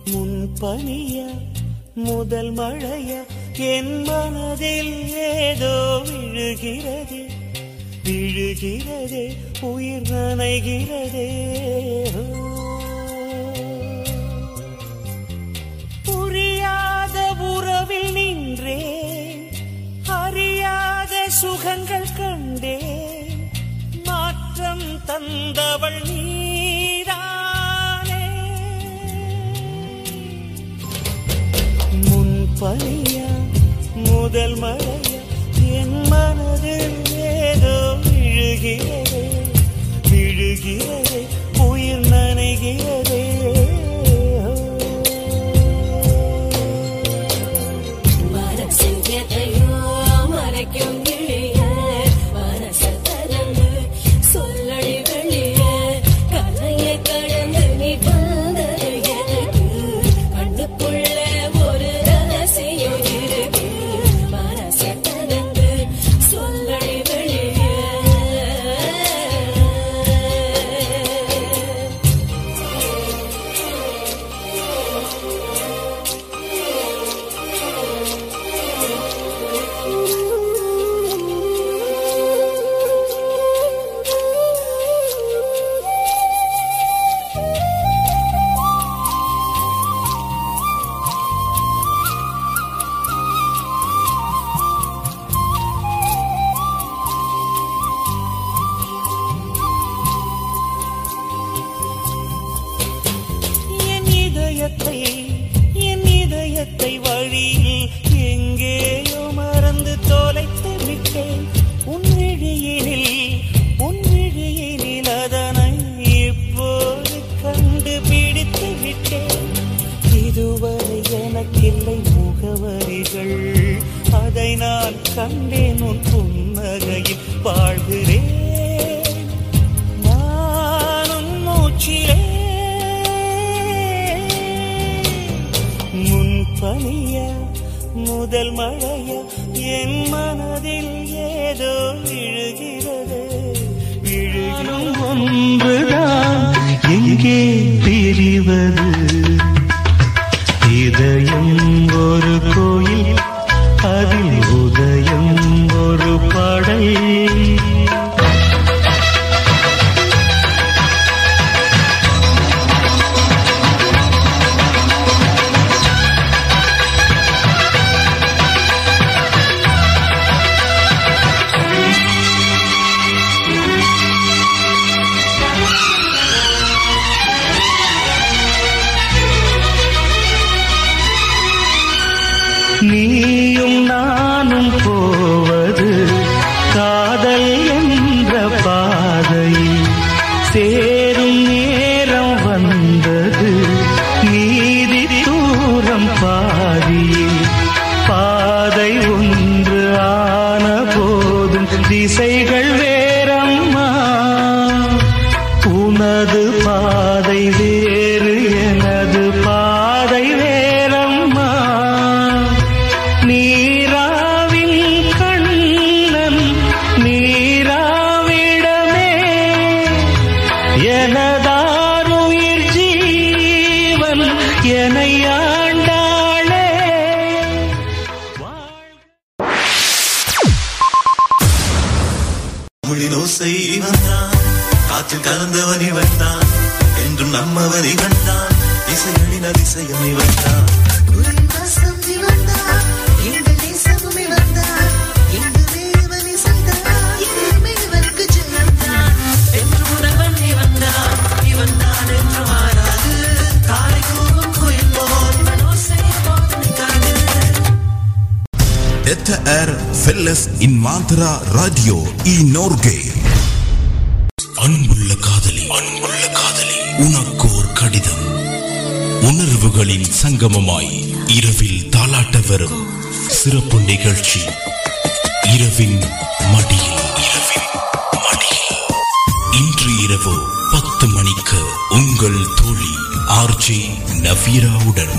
முன்பனிய முதல் மழைய என் மனதில் ஏதோ விழுகிறது விழுகிறதே உயிர் நனைகிறதே புரியாத உறவில் நின்றேன் அறியாத சுகங்கள் கண்டேன் மாற்றம் தந்தவள் நீதானே முன்பனியா முதல் மழையா என் மனதில் ஏதோ விழுகிறதே விழுகிறதே உயிர் நனைகிறதே மனசில் எதையோ மறைக்கும் கிளிய மனசல் தரந்து சொல்லடி வெளிய கதையை கடந்து நீ வந்தது எனக்கு கண்ணுக்குள்ள ஒரு ரகசியம் இருக்கு மனசல் தரந்து சொல்லடி வெளிய என் இதயத்தை என் இதயத்தை வழியில் எங்கேயோ மறந்து தொலைத்து விட்டேன் உன் விழியினில் உன் விழியினில் அதனை இப்போது கண்டுபிடித்து விட்டேன் இதுவரை எனக்கில்லை முகவரிகள் அதை நான் கண்டேன் உன் புன்னகையில் வாழ்கிறேன் நானும் மூச்சிலே முன்பனிய முதல் மழைய என் மனதில் ஏதோ விழுகிறது விழுகும் ஒன்றுதான் எங்கே பிரிவது இதயம் ஒரு கோயில் அதில் உதயம் ஒரு படை நீயும் நானும் போவது காதல் என்ற பாதையில் சேரும் நேரம் வந்தது நீதி தூரம் பாதியில் பாதை ஒன்று ஆன போதும் திசைகள் வேறம்மா உனது பாதை வேறு எனது பாதை வேறம்மா நீராவின் கண்ணன் நீராவிடமே எனதாருயிர் ஜீவன் என்னை ஆண்டாளே மொழிலோசை வந்தான் காற்றில் கலந்தவன் இவன் தான் என்றும் நம்மவன் இவன் தான் இசையழின் அதிசயம் இவன் தான் குருவாசம் இவன்தான், எங்கள் நேசமும் இவன்தான், எங்கள் தேவன் இசைதான், என்றுமே இவனுக்கு ஜெயம்தான். என்று உறவன் இவன் தான் இவன் தான் என்று மாறாது காலை கூவும் குயில் போல் மனோசை போல் நிற்காது Detta är Felles Invandrara Radio i Norge. அன்புள்ள காதலி அன்புள்ள காதலி உனக்கோர் கடிதம் உணர்வுகளின் சங்கமமாய் இரவில் தாலாட்ட வரும் சிறப்பு நிகழ்ச்சி இரவின் மடியில் இரவின் மடியில் இன்று இரவு பத்து மணிக்கு உங்கள் தோழி ஆர்ஜே நவீராவுடன்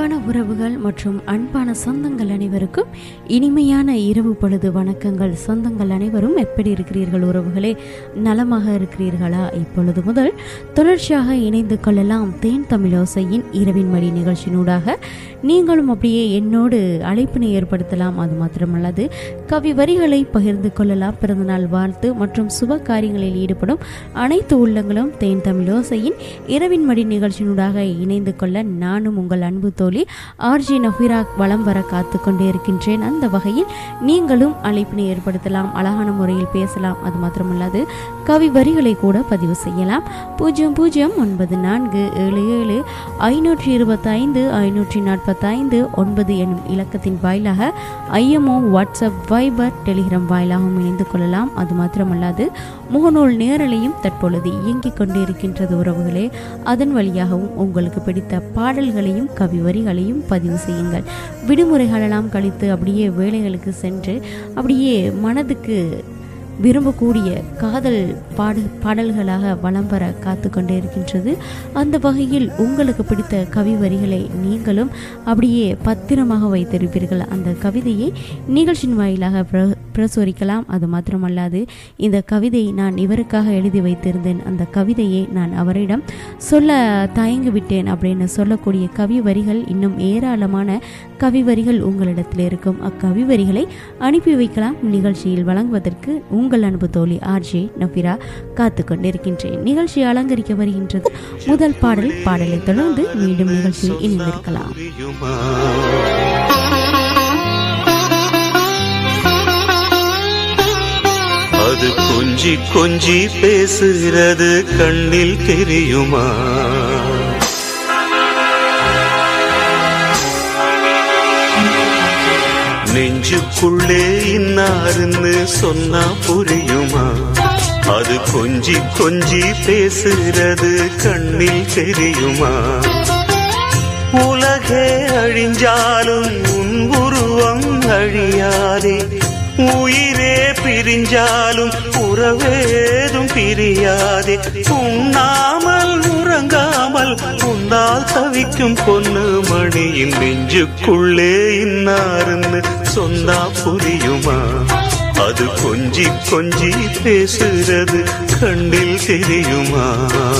அன்பான உறவுகள் மற்றும் அன்பான சொந்தங்கள் அனைவருக்கும் இனிமையான இரவு பொழுது வணக்கங்கள் சொந்தங்கள் அனைவரும் எப்படி இருக்கிறீர்கள் உறவுகளே நலமாக இருக்கிறீர்களா இப்பொழுது முதல் தொடர்ச்சியாக இணைந்து கொள்ளலாம் தேன் தமிழோசையின் இரவின் மடி நிகழ்ச்சியினூடாக நீங்களும் அப்படியே என்னோடு அழைப்பினை ஏற்படுத்தலாம் அது மாத்திரமல்லது கவி வரிகளை பகிர்ந்து கொள்ளலாம் பிறந்தநாள் வாழ்த்து மற்றும் சுப காரியங்களில் ஈடுபடும் அனைத்து உள்ளங்களும் தேன் தமிழோசையின் இரவின் மடி நிகழ்ச்சியினூடாக இணைந்து கொள்ள நானும் உங்கள் அன்பு தோழி ஆர்ஜி நஃபிரா வலம் வர காத்து கொண்டே இருக்கின்றேன் அந்த வகையில் நீங்களும் அழைப்பினை ஏற்படுத்தலாம் அழகான முறையில் பேசலாம் அது மாத்திரமல்லாது கவி வரிகளை கூட பதிவு செய்யலாம் பூஜ்ஜியம் பூஜ்ஜியம் ஒன்பது நான்கு ஏழு ஏழு ஐநூற்றி இருபத்தைந்து ஐநூற்றி நாற்பத்தைந்து ஒன்பது எனும் இலக்கத்தின் வாயிலாக ஐஎம்ஓ வாட்ஸ்அப் வைபர் டெலிகிராம் வாயிலாகவும் இணைந்து கொள்ளலாம் அது மாத்திரமல்லாது முகநூல் நேரலையும் தற்பொழுது இயங்கிக் கொண்டிருக்கின்றது உறவுகளே அதன் வழியாகவும் உங்களுக்கு பிடித்த பாடல்களையும் கவி வரிகளையும் பதிவு செய்யுங்கள் விடுமுறைகளெல்லாம் கழித்து அப்படியே வேலைகளுக்கு சென்று அப்படியே மனதுக்கு விரும்பக்கூடிய காதல் பாடு பாடல்களாக வலம் வர காத்து கொண்டே இருக்கின்றது அந்த வகையில் உங்களுக்கு பிடித்த கவி வரிகளை நீங்களும் அப்படியே பத்திரமாக வைத்திருப்பீர்கள் அந்த கவிதையை நிகழ்ச்சியின் வாயிலாக பிர பிரசுரிக்கலாம் அது மாத்திரமல்லாது இந்த கவிதையை நான் இவருக்காக எழுதி வைத்திருந்தேன் அந்த கவிதையை நான் அவரிடம் சொல்ல தயங்கி விட்டேன் அப்படின்னு சொல்லக்கூடிய கவி வரிகள் இன்னும் ஏராளமான கவி வரிகள் உங்களிடத்தில் இருக்கும் அக்கவி வரிகளை அனுப்பி வைக்கலாம் நிகழ்ச்சியில் வழங்குவதற்கு உங்கள் அன்பு தோழி ஆர்ஜே நபிரா காத்து கொண்டிருக்கின்றேன் நிகழ்ச்சி அலங்கரிக்க வருகின்றது முதல் பாடல் பாடலை தொடர்ந்து மீண்டும் நிகழ்ச்சியில் இணைந்திருக்கலாம் புரியுமா? அது கொஞ்சி கொஞ்சி பேசுகிறது கண்ணில் தெரியுமா நெஞ்சுக்குள்ளே இன்னாருன்னு சொன்னா புரியுமா அது கொஞ்சி கொஞ்சி பேசுகிறது கண்ணில் தெரியுமா உலகே அழிஞ்சாலும் உன் உருவம் அழியாதே உயிரே பிரிஞ்சாலும் உறவேதும் பிரியாதே உண்ணாமல் உறங்காமல் உன்னால் தவிக்கும் பொண்ணு மணியின் நெஞ்சுக்குள்ளே இன்னாருன்னு சொன்னா புரியுமா அது கொஞ்சி கொஞ்சி பேசுறது கண்ணில் தெரியுமா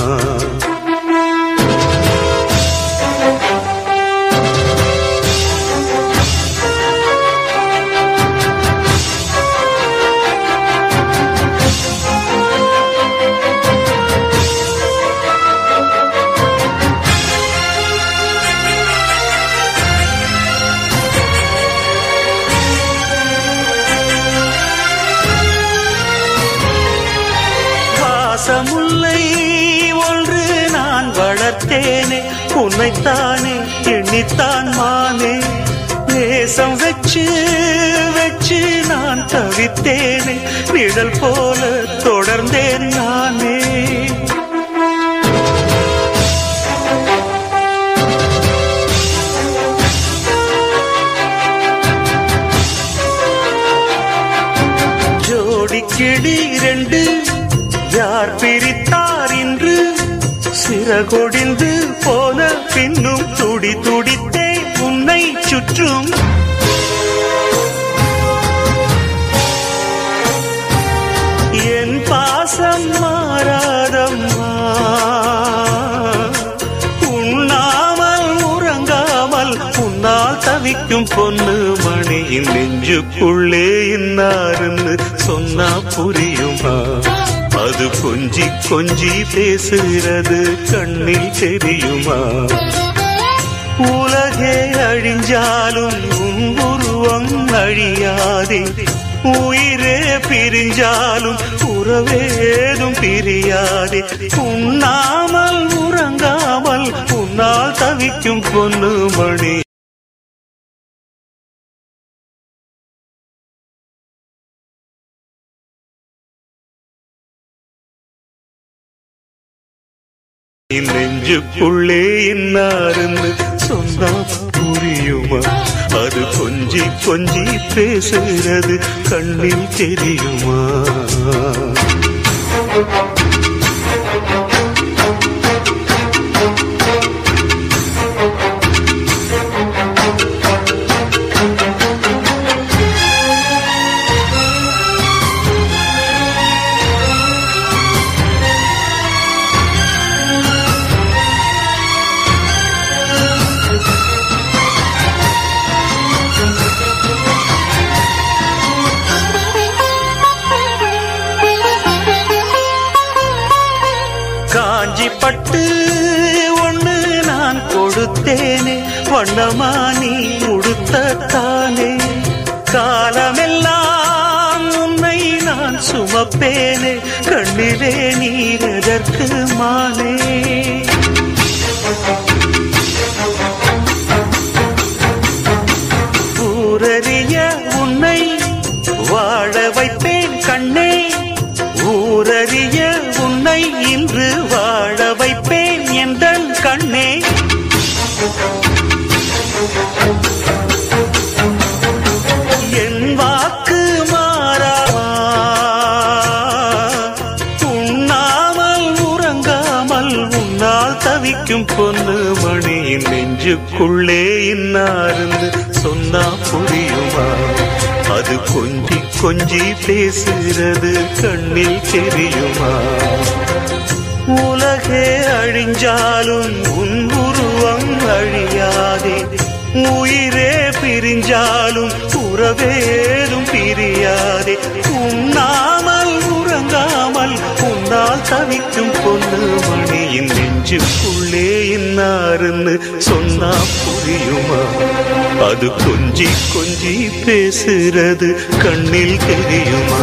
வாசமுல்லை ஒன்று நான் வளர்த்தேனே உன்னைத்தானே எண்ணித்தான் மானே நேசம் வச்சு வச்சு நான் தவித்தேனே நிழல் போல தொடர்ந்தேன் நானே ஜோடி கிளி ரெண்டு யார் பிரித்தார் இன்று சிறகொடிந்து போன பின்னும் துடி துடித்தே உன்னை சுற்றும் என் பாசம் மாறாதம்மா உண்ணாமல் உறங்காமல் உன்னால் தவிக்கும் பொண்ணு மணியின் நெஞ்சுக்குள்ளே இன்னாருன்னு சொன்னா புரியுமா அது கொஞ்சி கொஞ்சி பேசுகிறது கண்ணில் தெரியுமா உலகே அழிஞ்சாலும் உன் உருவம் அழியாதே உயிரே பிரிஞ்சாலும் உறவேதும் பிரியாதே உண்ணாமல் உறங்காமல் உன்னால் தவிக்கும் பொண்ணு மணி நெஞ்சுக்குள்ளே இன்னாருன்னு சொன்னா புரியுமா அது கொஞ்சி கொஞ்சி பேசுகிறது கண்ணில் தெரியுமா காஞ்சி பட்டு ஒண்ணு நான் கொடுத்தேனே வண்ணமா நீ உடுத்தத்தானே காலமெல்லாம் உன்னை நான் சுமப்பேனே கண்ணிலே நீர் எதற்கு மானே ஊரறிய உன்னை வாழ வைப்பேன் கண்ணே ஊரறிய உன்னை இன்று வாழ வைப்பேன் எந்தன் கண்ணே என் வாக்கு மாறாமா உண்ணாமல் உறங்காமல் உன்னால் தவிக்கும் பொண்ணு மணியின் நெஞ்சுக்குள்ளே இன்னாருந்து சொன்னா புரியுமா அது கொஞ்சி கொஞ்சி பேசுகிறது கண்ணில் தெரியுமா உலகே அழிஞ்சாலும் உன் உருவம் அழியாதே உயிரே பிரிஞ்சாலும் உறவேதும் பிரியாதே உண்ணாமல் உறங்காமல் உன்னால் தவிக்கும் பொண்ணு மணியின் நெஞ்சுக்குள்ளே இன்னாருன்னு சொன்னா புரியுமா அது கொஞ்சி கொஞ்சி பேசுறது கண்ணில் தெரியுமா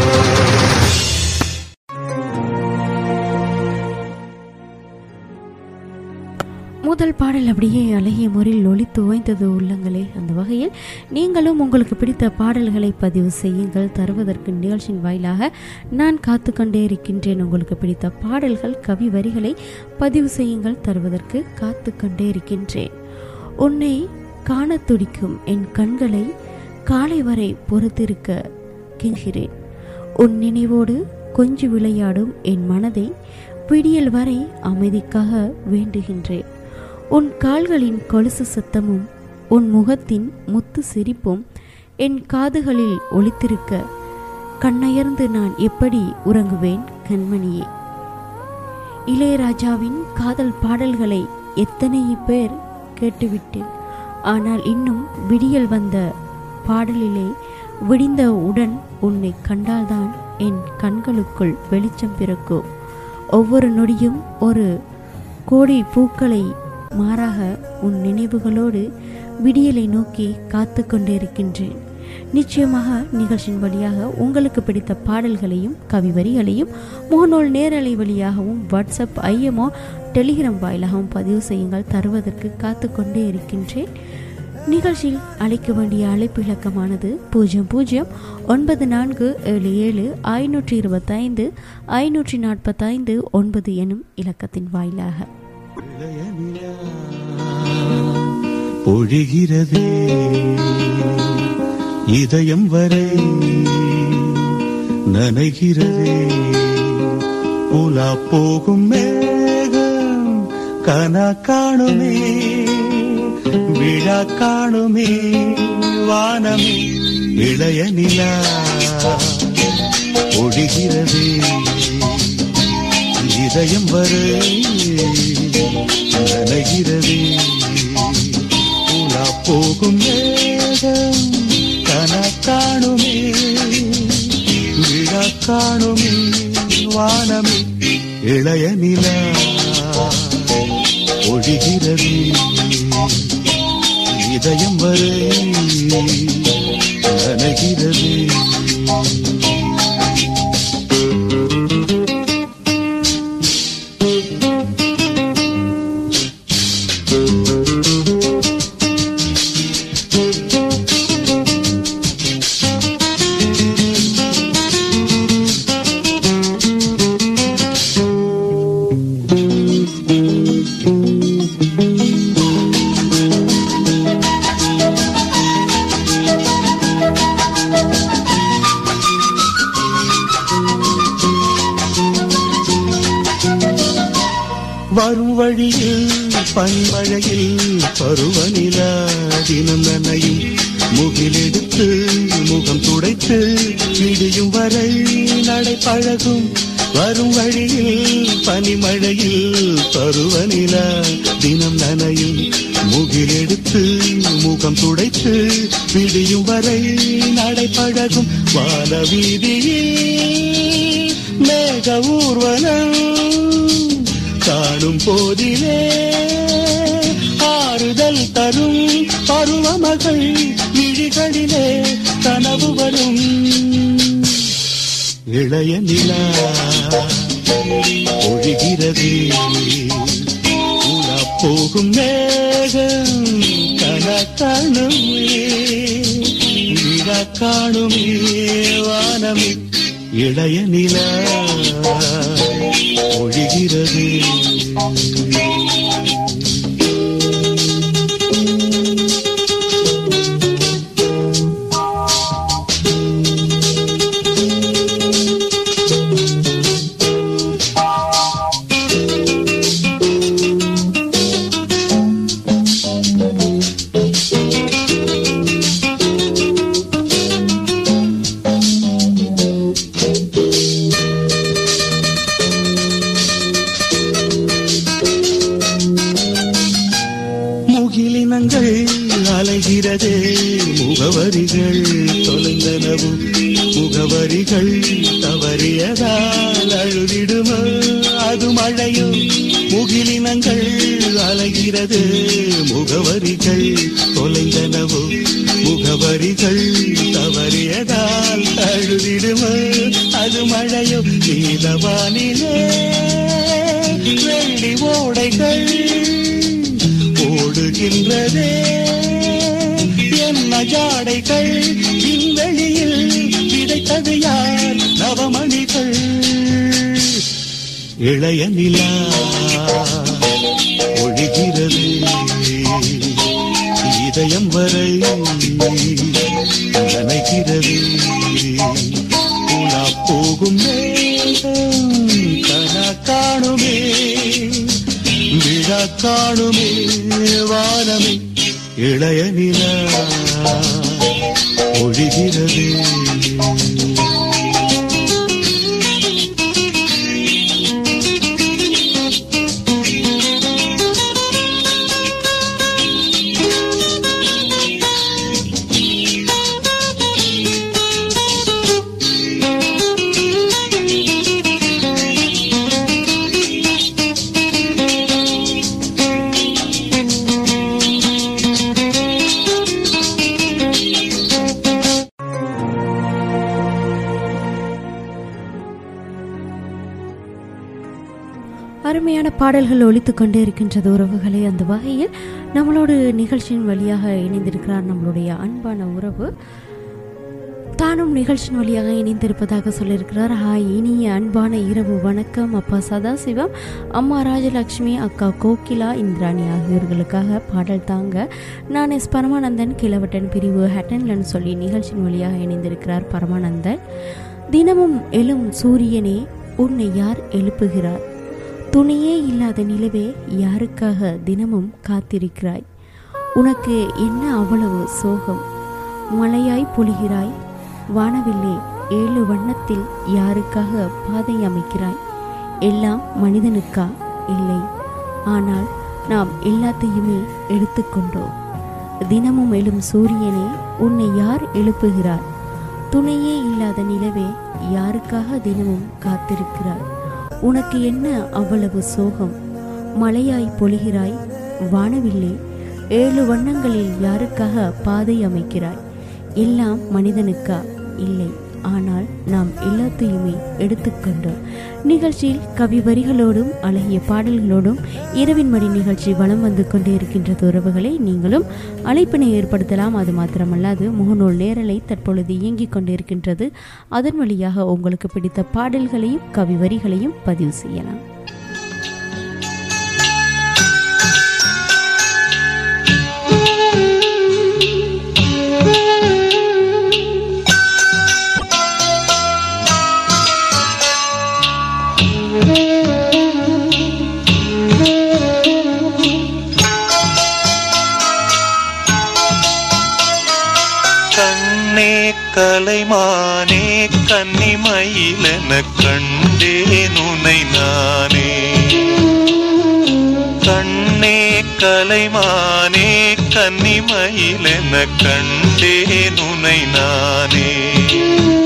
முதல் பாடல் அப்படியே அழகிய முறையில் ஒளித்து ஓய்ந்தது உள்ளங்களே அந்த வகையில் நீங்களும் உங்களுக்கு பிடித்த பாடல்களை பதிவு செய்யுங்கள் தருவதற்கு நிகழ்ச்சியின் வாயிலாக நான் காத்து கொண்டே இருக்கின்றேன் உங்களுக்கு பிடித்த பாடல்கள் கவி வரிகளை பதிவு செய்யுங்கள் தருவதற்கு காத்து கொண்டே இருக்கின்றேன் உன்னை காணத் துடிக்கும் என் கண்களை காலை வரை பொறுத்திருக்க கெஞ்கிறேன் உன் நினைவோடு கொஞ்சி விளையாடும் என் மனதை விடியல் வரை அமைதிக்காக வேண்டுகின்றேன் உன் கால்களின் கொலுசு சத்தமும் உன் முகத்தின் முத்து சிரிப்பும் என் காதுகளில் ஒலித்திருக்க கண்ணயர்ந்து நான் எப்படி உறங்குவேன் கண்மணியே இளையராஜாவின் காதல் பாடல்களை எத்தனை பேர் கேட்டுவிட்டேன் ஆனால் இன்னும் விடியல் வந்த பாடலிலே விடிந்த உடன் உன்னை கண்டால்தான் என் கண்களுக்குள் வெளிச்சம் பிறக்கும் ஒவ்வொரு நொடியும் ஒரு கோடி பூக்களை மாறாக உன் நினைவுகளோடு விடியலை நோக்கி காத்து கொண்டிருக்கின்றேன் நிச்சயமாக நிகழ்ச்சியின் வழியாக உங்களுக்கு பிடித்த பாடல்களையும் கவி வரிகளையும் முகநூல் நேரலை வழியாகவும் வாட்ஸ்அப் ஐஎம்ஓ டெலிகிராம் வாயிலாகவும் பதிவு செய்யுங்கள் தருவதற்கு காத்து கொண்டே இருக்கின்றேன் நிகழ்ச்சியில் அழைக்க வேண்டிய அழைப்பு இலக்கமானது பூஜ்ஜியம் பூஜ்ஜியம் ஒன்பது நான்கு ஏழு ஏழு ஐநூற்றி இருபத்தைந்து ஐநூற்றி நாற்பத்தைந்து ஒன்பது எனும் இலக்கத்தின் வாயிலாக பொழிகிறதே இதயம் வரை நனைகிறதே புலா போகும் மேகம் கனா காணுமே விழா காணுமே வானமே இளைய நிலா பொழிகிறதே இதயம் வரை நனைகிறதே உலா போகும் மேகம் கன காணுமே விழா காணுமே வானமே இளைய நிலா ஒழிகிறது இதயம் வரை நனைகிறது வரும் வழியில் பன்மழையில் பருவநிலா தினம் நனையும் முகிலெடுத்து முகம் துடைத்து விடியும் வரை நடை பழகும் வரும் வழியில் பனிமழையில் பருவநிலா தினம் நனையும் முகிலெடுத்து முகம் துடைத்து விடியும் வரை நடை பழகும் வான வீதியில் மேக ஊர்வலம் காணும் போதிலே ஆறுதல் தரும் பருவமகள் விழிகளிலே கனவு வரும் இளைய நிலா ஒழுகிறது உலா போகும் மேகம் கன காணுமே விழா காணுமே வானமே இளைய நிலா ஒழுகிறது முகிலினங்கள் அலைகிறது முகவரிகள் தொலைந்தனவு முகவரிகள் தவறியதால் அழுதிடுமோ அது மழையோ முகிலினங்கள் அலைகிறது முகவரிகள் தொலைந்தனவு முகவரிகள் தவறியதால் அழுதிடுமோ அது மழையோ நீலவானிலே வெள்ளி ஓடைகள் ஓடுகின்றதே என்ன ஜாடைகள் விண்வெளியில் விதைத்தது யார் நவமணிகள் இளைய நிலா ஒழுகிறது இதயம் வரை நனைகிறது உலா போகும் மேகம் கனா காணுமே விழா காணுமே வானமே இளைய நிலா ஒழிகிறது அருமையான பாடல்கள் ஒலித்துக் கொண்டே இருக்கின்றது உறவுகளே அந்த வகையில் நம்மளோடு நிகழ்ச்சியின் வழியாக இணைந்திருக்கிறார் நம்மளுடைய அன்பான உறவு தானும் நிகழ்ச்சியின் வழியாக இணைந்திருப்பதாக சொல்லியிருக்கிறார் ஹாய் இனிய அன்பான இரவு வணக்கம் அப்பா சதாசிவம் அம்மா ராஜலக்ஷ்மி அக்கா கோகிலா இந்திராணி ஆகியோர்களுக்காக பாடல் தாங்க நான் எஸ் பரமானந்தன் கிழவட்டன் பிரிவு ஹட்டன்லன்னு சொல்லி நிகழ்ச்சியின் வழியாக இணைந்திருக்கிறார் பரமானந்தன் தினமும் எழும் சூரியனே உன்னை யார் எழுப்புகிறார் துணையே இல்லாத நிலவே யாருக்காக தினமும் காத்திருக்கிறாய் உனக்கு என்ன அவ்வளவு சோகம் மழையாய் பொழிகிறாய் வானவில்லே ஏழு வண்ணத்தில் யாருக்காக பாதை அமைக்கிறாய் எல்லாம் மனிதனுக்கா இல்லை ஆனால் நாம் எல்லாத்தையுமே எடுத்துக்கொண்டோம் தினமும் எழும் சூரியனே உன்னை யார் எழுப்புகிறார் துணையே இல்லாத நிலவே யாருக்காக தினமும் காத்திருக்கிறார் உனக்கு என்ன அவ்வளவு சோகம் மழையாய் பொழிகிறாய் வானவில்லே ஏழு வண்ணங்களில் யாருக்காக பாதை அமைக்கிறாய் எல்லாம் மனிதனுக்கா இல்லை ஆனால் நாம் எல்லாத்தையுமே எடுத்துக்கொண்டோம் நிகழ்ச்சியில் கவி வரிகளோடும் அழகிய பாடல்களோடும் இரவின் மணி நிகழ்ச்சி வலம் வந்து கொண்டே இருக்கின்றது உறவுகளை நீங்களும் அழைப்பினை ஏற்படுத்தலாம் அது மாத்திரமல்லாது முகநூல் நேரலை தற்பொழுது இயங்கிக் கொண்டிருக்கின்றது அதன் வழியாக உங்களுக்கு பிடித்த பாடல்களையும் கவி வரிகளையும் பதிவு செய்யலாம் கண்ணே கலைமானே கன்னிமயிலென கண்டேன் உனை நானே கண்ணே கலைமானே கன்னிமயிலென கண்டேன் உனை நானே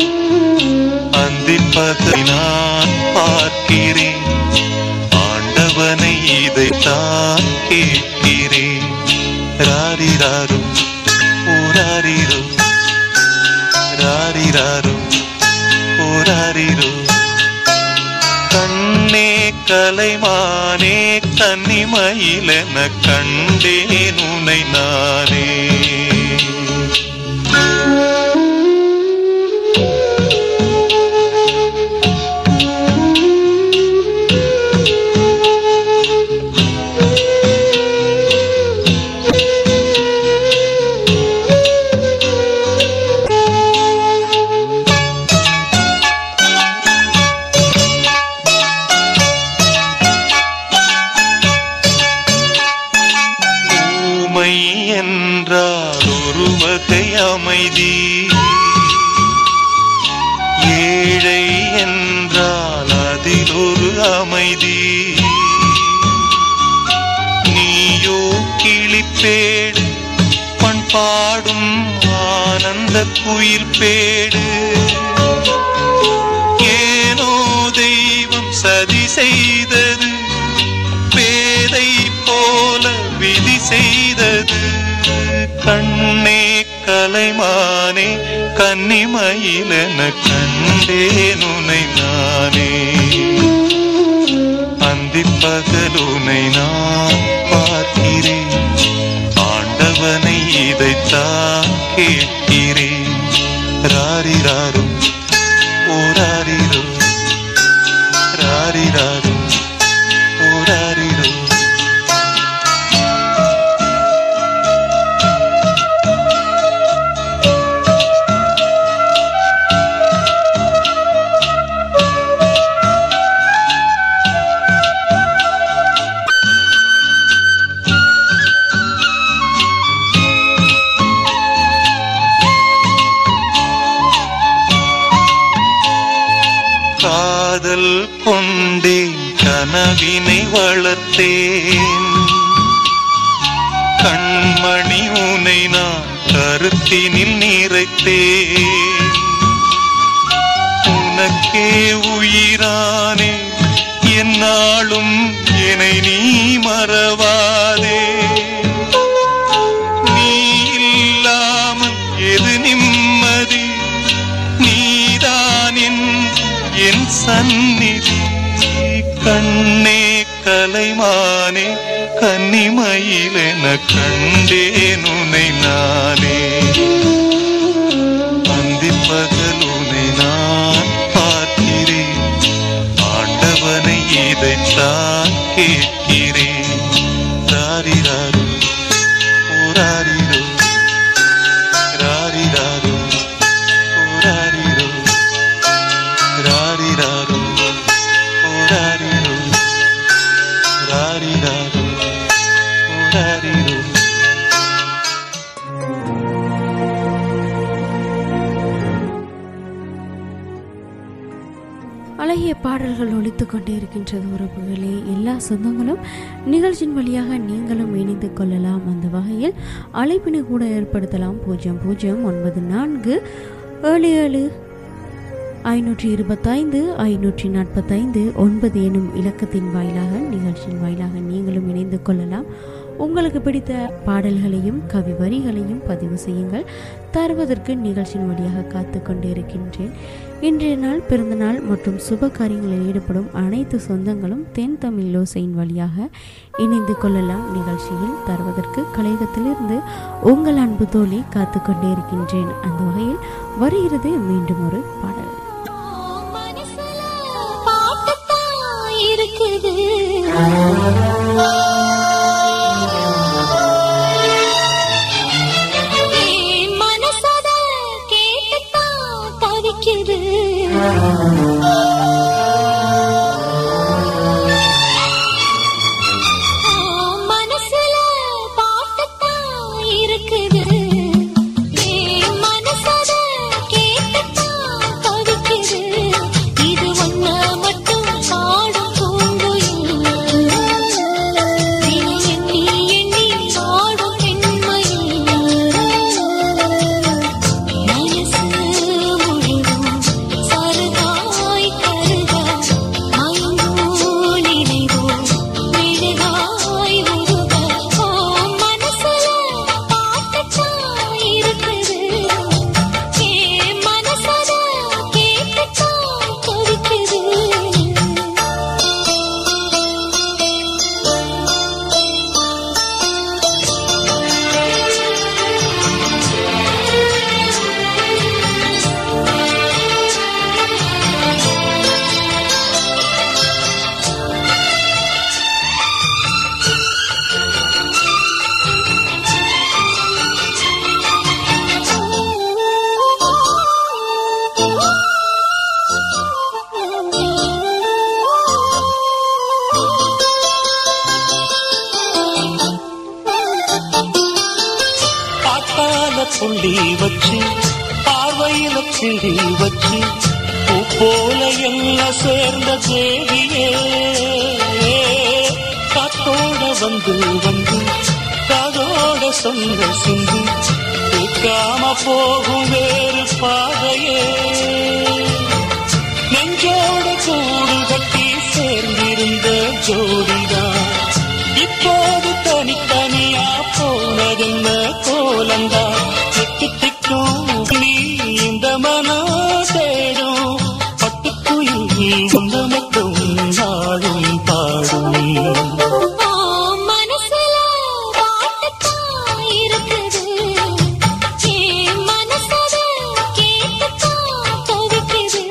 அந்திப்பதை நான் பார்க்கிறேன் ஆண்டவ ஆண்டவனை இதைத்தான் கேட்கிறேன் ராரிராரும் ஓராரிரோ ராரிராரும் ஓராரிரோ கண்ணே கலைமானே கன்னிமயிலென கண்டேன் உனை நானே ஊமை என்றால் ஒரு வகை அமைதி ஏழை என்றால் அதில் ஒரு அமைதி நீயோ கிளிப்பேடு பண்பாடும் ஆனந்த குயில் பேடு ஏனோ தெய்வம் சதி செய்தது பேதை போல விதி செய்தது கண்ணே கலைமானே கன்னிமயிலென கண்டேன் உனை நானே அந்திப் பகலுனை நான் பார்க்கிறேன் ஆண்டவனை இதைத்தான் கேட்கிறேன் ராரிராரும் ஓராரிரோ ராரிராரும் ஓராரிரோ காதல் கொண்டேன் கனவினை வளர்த்தேன் கண்மணி உனை நான் கருத்தினில் நிறைத்தேன் உனக்கே உயிரானே என்னாலும் என்னை நீ மறவாதே நீ இல்லாமல் எது நிம்மதி நீதான் என் என் சந்நிதி கண்ணே கலைமானே கன்னிமயிலென கண்டேன் உனை நானே அந்திப் பகல் உனை நான் பார்க்கிறேன் ஆண்டவனை இதைத்தான் கேட்கிறேன் ராரிராரு ஓராரிரோ ராரிராரு ஓராரிரோ ராரிராரு ஓராரிரோ ராரிராரு ஓராரிரோ அழகிய பாடல்கள் ஒலித்துக் கொண்டே இருக்கின்றது உறவுகளே எல்லா சொந்தங்களும் நிகழ்ச்சியின் வழியாக நீங்களும் இணைந்து கொள்ளலாம் அந்த வகையில் அழைப்பினை கூட ஏற்படுத்தலாம் பூஜ்ஜியம் பூஜ்ஜியம் ஒன்பது நான்கு ஏழு ஏழு ஐநூற்றி இருபத்தைந்து ஐநூற்றி நாற்பத்தைந்து ஒன்பது எனும் இலக்கத்தின் வாயிலாக நிகழ்ச்சியின் வாயிலாக நீங்களும் இணைந்து கொள்ளலாம் உங்களுக்கு பிடித்த பாடல்களையும் கவி வரிகளையும் பதிவு செய்யுங்கள் தருவதற்கு நிகழ்ச்சியின் வழியாக காத்து கொண்டிருக்கின்றேன் இன்றைய நாள் பிறந்தநாள் மற்றும் சுப காரியங்களில் ஈடுபடும் அனைத்து சொந்தங்களும் தென் தமிழ் லோசையின் வழியாக இணைந்து கொள்ளலாம் நிகழ்ச்சியில் தருவதற்கு கலையகத்திலிருந்து உங்கள் அன்பு தோழி காத்து கொண்டே இருக்கின்றேன் அந்த வகையில் வருகிறது மீண்டும் ஒரு பாடல் மனசுல பாட்டுத்தான் இருக்குது என் மனசத கேட்டுத்தான் தவிக்குது மனசுல பாட்டுத்தான் இருக்குது என் மனசத கேட்டுத்தான் தவிக்குது இது ஒன்ன மட்டும் பாடும் பூங்குயில் சிடி வச்சு பூ போல என்ன சேர்ந்த தேவியே காத்தோட வந்து வந்து காதோட சொந்த சிந்தி கேட்காம போகும் வேறு பாதையே நெஞ்சோட கூடு கட்டி சேர்ந்திருந்த ஜோடிதான் இப்போது தனித்தனியா போனதென்ன கோலந்தா திக்கு திக்கும் நீ இந்த மனோ தேடும் பட்டுக்குயில் உந்த மட்டும் நாடும் பாடும் ஆ, மனசுல பாட்டுத்தான் இருக்குது. என் மனசத கேட்டுத்தான் தவிக்குது.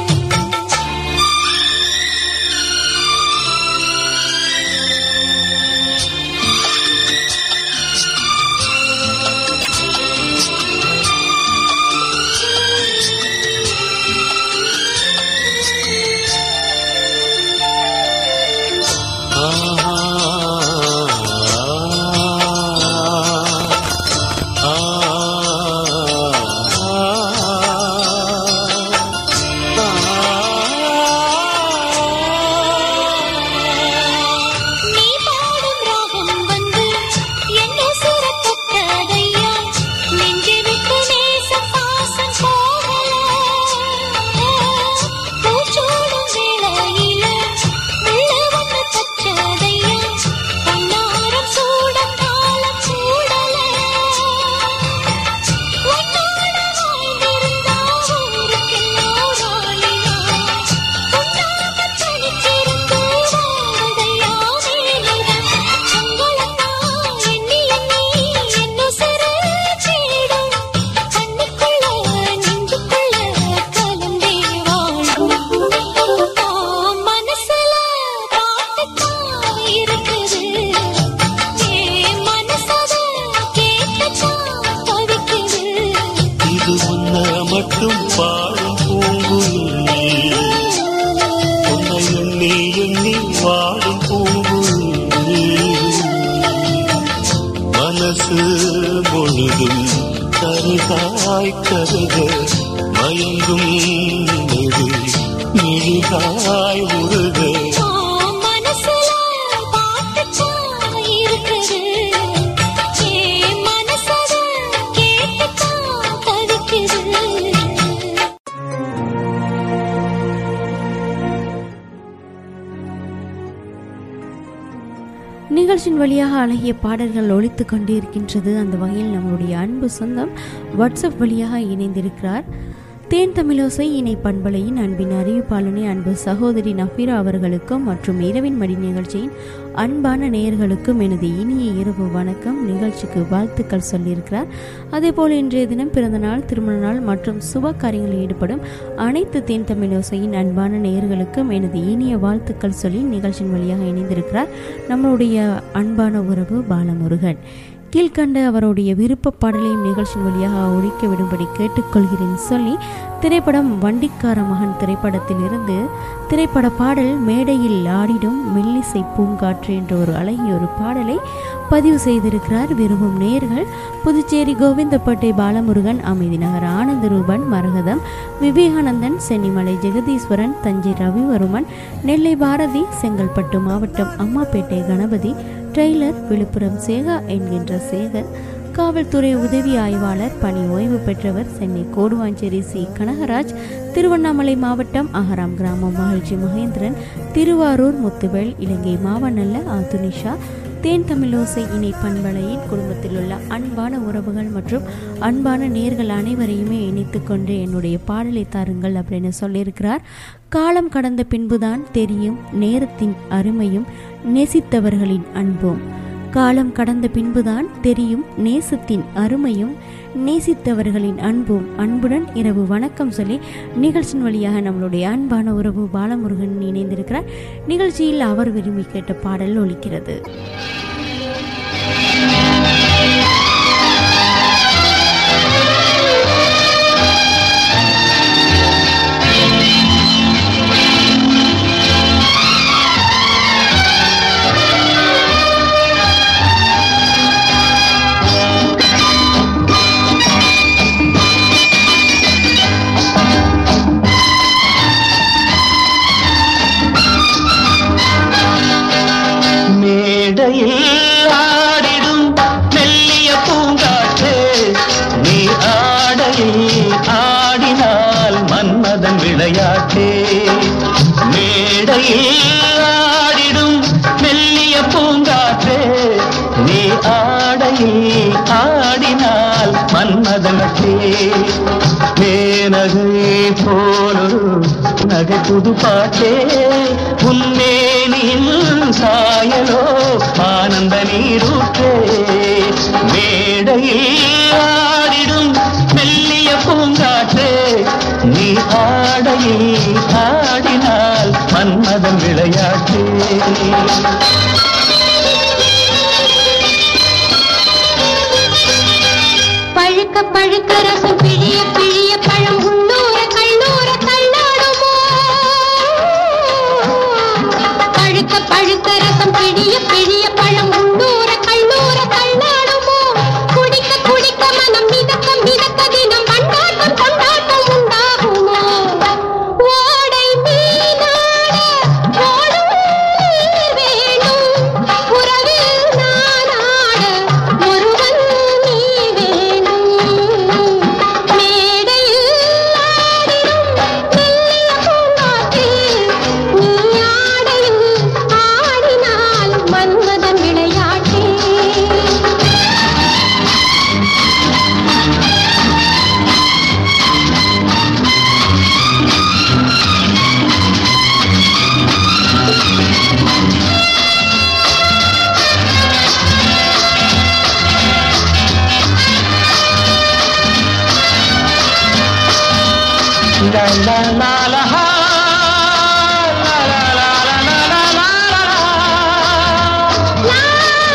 நீ பாடும் ராகம் வந்து என்ன சுரத்தொட்டதையா நெஞ்சு விட்டு நேச பாசம் போகல பூச்சூடும் வேளையில உள்ள வந்து தச்சதையா பொன்னாரம் சூட காலம் சூடல உன்னோட வாழ்ந்திருந்தா ஊருக்கெல்லாம் ராணியா உன்னாக தனிச்சிருந்து வாழுதையா வேலைதான் சங்கலத்தா எண்ணி எண்ணி என்ன சிறு தேடும் கண்ணுக்குள்ள நெஞ்சுக்குள்ள கலந்தே வாழும் ஆ, மனசுல பாட்டுத்தான் இருக்குது என் மனசத கேட்டுத்தான் தவிக்குது இது உன்ன மட்டும் பாடும் பூங்குயில் உன்னை எண்ணி எண்ணி வாடும் பூங்குயில் மனசு முழுதும் கருகாய் கருக மயங்கும் நெடு மிழிகாய் உருக ஆ, மனசுல பாட்டுத்தான் இருக்குது என் மனசத கேட்டுத்தான் தவிக்குது நிகழ்ச்சியின் வழியாக அழகிய பாடல்கள் ஒலித்து கொண்டிருக்கின்றது அந்த வகையில் நம்மளுடைய அன்பு சொந்தம் வாட்ஸ்அப் வழியாக இணைந்திருக்கிறார் தேன் தமிழோசை இணை பண்பலையின் அன்பின் அறிவிப்பாளனே அன்பு சகோதரி நஃபீரா அவர்களுக்கும் மற்றும் இரவின் மடி நிகழ்ச்சியின் அன்பான நேயர்களுக்கும் எனது இனிய இரவு வணக்கம் நிகழ்ச்சிக்கு வாழ்த்துக்கள் சொல்லியிருக்கிறார் அதேபோல் இன்றைய தினம் பிறந்த நாள் திருமண நாள் மற்றும் சுப காரியங்களில் ஈடுபடும் அனைத்து தேன் தமிழோசையின் அன்பான நேயர்களுக்கும் எனது இனிய வாழ்த்துக்கள் சொல்லி நிகழ்ச்சியின் வழியாக இணைந்திருக்கிறார் நம்மளுடைய அன்பான உறவு பாலமுருகன் கீழ்கண்ட அவருடைய விருப்ப பாடலையும் நிகழ்ச்சியின் வழியாக ஒழிக்க விடும்படி கேட்டுக்கொள்கிறேன் சொல்லி திரைப்படம் வண்டிக்கார மகன் திரைப்படத்தில் இருந்து திரைப்பட பாடல் மேடையில் ஆடிடும் மெல்லிசை பூங்காற்று என்ற ஒரு அழகிய ஒரு பாடலை பதிவு செய்திருக்கிறார் விரும்பும் நேயர்கள் புதுச்சேரி கோவிந்தப்பேட்டை பாலமுருகன் அமைதி நகர் ஆனந்தரூபன் மரகதம் விவேகானந்தன் சென்னிமலை ஜெகதீஸ்வரன் தஞ்சை ரவிவர்மன் நெல்லை பாரதி செங்கல்பட்டு மாவட்டம் அம்மாப்பேட்டை கணபதி ட்ரெய்லர் விழுப்புரம் சேகா என்கின்ற சேகர் காவல்துறை உதவி ஆய்வாளர் பணி ஓய்வு பெற்றவர் சென்னை கோடுவாஞ்சேரி சி கனகராஜ் திருவண்ணாமலை மாவட்டம் அகராம் கிராமம் மகிழ்ச்சி மகேந்திரன் திருவாரூர் முத்துவேல் இலங்கை மாவனல்ல ஆத்துனிஷா தேன் தமிழோசை இணை பண்பலையின் குடும்பத்தில் உள்ள அன்பான உறவுகள் மற்றும் அன்பான நேர்கள் அனைவரையுமே இணைத்து கொண்டு என்னுடைய பாடலை தாருங்கள் அப்படின்னு சொல்லியிருக்கிறார் காலம் கடந்த பின்புதான் தெரியும் நேரத்தின் அருமையும் நேசித்தவர்களின் அன்பும் காலம் கடந்த பின்புதான் தெரியும் நேசத்தின் அருமையும் நேசித்தவர்களின் அன்பும் அன்புடன் இரவு வணக்கம் சொல்லி நிகழ்ச்சியின் வழியாக நம்மளுடைய அன்பான உறவு பாலமுருகன் இணைந்திருக்கிறார் நிகழ்ச்சியில் அவர் விரும்பி கேட்ட பாடல் ஒலிக்கிறது ஆ மேடையில் ஆடிடும் மெல்லிய பூங்காற்றே நீ ஆடையில் ஆடினால் மன்மதனத்தே மேனகை போலொரு நகை புது பாட்டே உன்மேனியின் சாயலோ ஆனந்த நீரூற்றே மேடையில் ஆடிடும் மெல்லிய பூங்காற்றே நீ ஆடையில் ஆடினால் மன்மதன் விளையாட்டே பழுக்க பழுக்க ரசம் பிழிய பிழிய பழம் உள்ளூர கல்லூர தள்ளாடுமோ பழுக்க பழுக்க ரசம் பிழிய பிழிய பழம் உள்ளூர கல்லூர தள்ளாடுமோ குடிக்க குடிக்க மனம் மிதக்க மிதக்க தினம் கொண்டாட்டம் கொண்டாட்டம் உண்டாகுமோ ஓடை மீனாட ஓடும் நீர் வேணும் உறவில் நானாட ஒருவன் நீ வேணும் மேடையில் ஆடிடும் மெல்லிய பூங்காற்றில் நீ ஆடையில் ஆடினால் Manmadhan விளையாட்டே La la la la ha. La la la la la la la la la.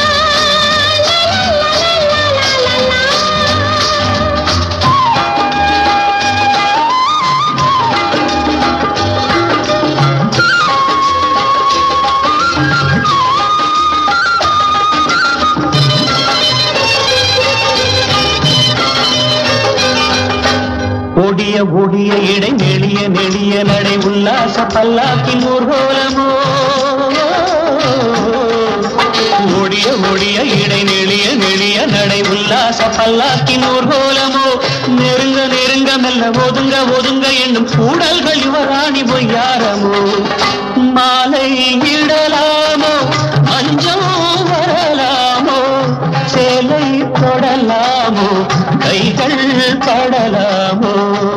ஒடிய ஒடிய இடை நெளிய நெளிய நடை உல்லாச பல்லாக்கின் ஊர்கோலமோ ஒடிய ஒடிய இடை நெளிய நெளிய நடை உல்லாச பல்லாக்கின் ஊர்கோலமோ நெருங்க நெருங்க மெல்ல ஒதுங்க ஒதுங்க என்னும் கூடல்கள் யுவராணி பொய்யாரமோ மாலை இடலாமோ மஞ்சம் வரலாமோ சேலை தொடலாமோ கைகள் படலாமோ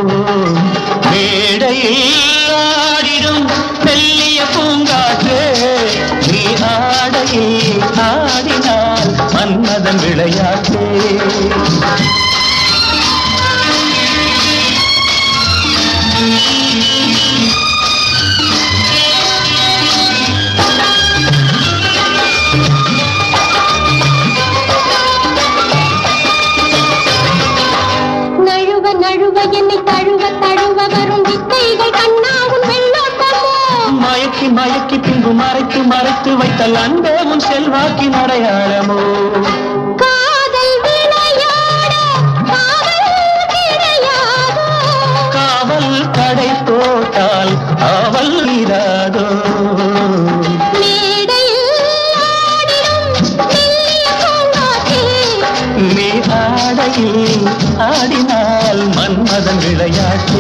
மேடையில் ஆடிடும் மெல்லிய பூங்காற்று நீ ஆடையில் ஆடினால் மன்மதன் விளையாட்டு நழுவ நழுவ என்னை தழுவ தழுவ வரும் வித்தைகள் கண்ணாவும் வெள்ளோட்டமோ மயக்கி மயக்கி பின்பு மறைத்து மறைத்து வைத்தல் அன்பே உன் செல்வாக்கின் அடையாளமோ காதல் விளையாட காவல் கிடையாதோ காவல் கடை போட்டால் அவள் இராதோ மேடையில் ஆடிடும் மெல்லிய பூங்காற்றில் நீ ஆடையில் ஆடினால் மன்மதன் விளையாட்டே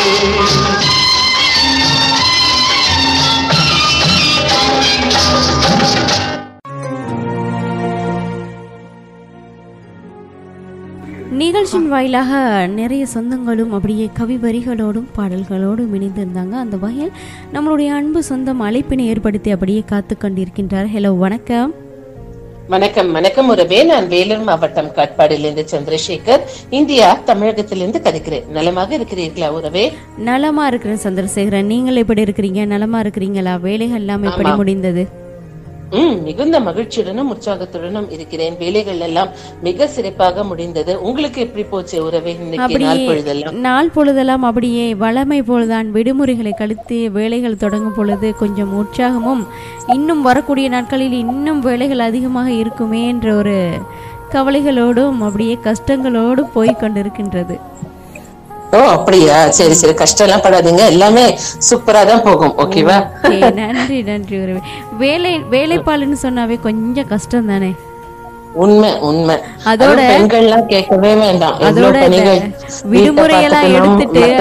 நிகழ்ச்சியின் வாயிலாக நிறைய சொந்தங்களும் அப்படியே கவி வரிகளோடும் பாடல்களோடும் இணைந்திருந்தாங்க அந்த வகையில் நம்மளுடைய அன்பு சொந்தம் அழைப்பினை ஏற்படுத்தி அப்படியே காத்து கொண்டிருக்கின்றார் ஹலோ வணக்கம் வணக்கம் வணக்கம் உறவே நான் வேலூர் மாவட்டம் காட்பாடிலிருந்து சந்திரசேகர் இந்தியா தமிழகத்திலிருந்து கதைக்கிறேன் நலமாக இருக்கிறீர்களா உறவே நலமா இருக்கிறேன் சந்திரசேகரன் நீங்கள் எப்படி இருக்கிறீங்க நலமா இருக்கிறீங்களா வேலைகள் எல்லாம் எப்படி ஆமா. முடிந்தது ம் மிகுந்த மகிழ்ச்சியுடனும் உற்சாகத்துடனும் இருக்கிறேன் வேலைகள் எல்லாம் மிக சிறப்பாக முடிந்தது உங்களுக்கு எப்படி போச்சு உறவே இன்னைக்கு நாள் அப்படியே பொழுதெல்லாம் நாள் பொழுதெல்லாம் அப்படியே வளமை போல்தான் விடுமுறைகளை கழித்து வேலைகள் தொடங்கும் பொழுது கொஞ்சம் உற்சாகமும் இன்னும் வரக்கூடிய நாட்களில் இன்னும் வேலைகள் அதிகமாக இருக்குமே என்ற ஒரு கவலைகளோடும் அப்படியே கஷ்டங்களோடும் போய் கொண்டிருக்கின்றது ஓ அப்படியா சரி சரி கஷ்டம் எல்லாம் படாதீங்க எல்லாமே சூப்பரா தான் போகும் ஓகேவா ஓகே, நன்றி நன்றி உறவே வேலை வேலைப்பாளுன்னு சொன்னாவே கொஞ்சம் கஷ்டம் தானே உண்மை உண்மை அதோட- அதுவும் பெண்கள்லாம் கேட்கவே வேண்டாம் எவ்வளவு அதோட இந்த பணிகள் வீட்டை விடுமுறையெல்லாம் பார்த்துக்கணும், எடுத்துட்டு மத்தது. அடு-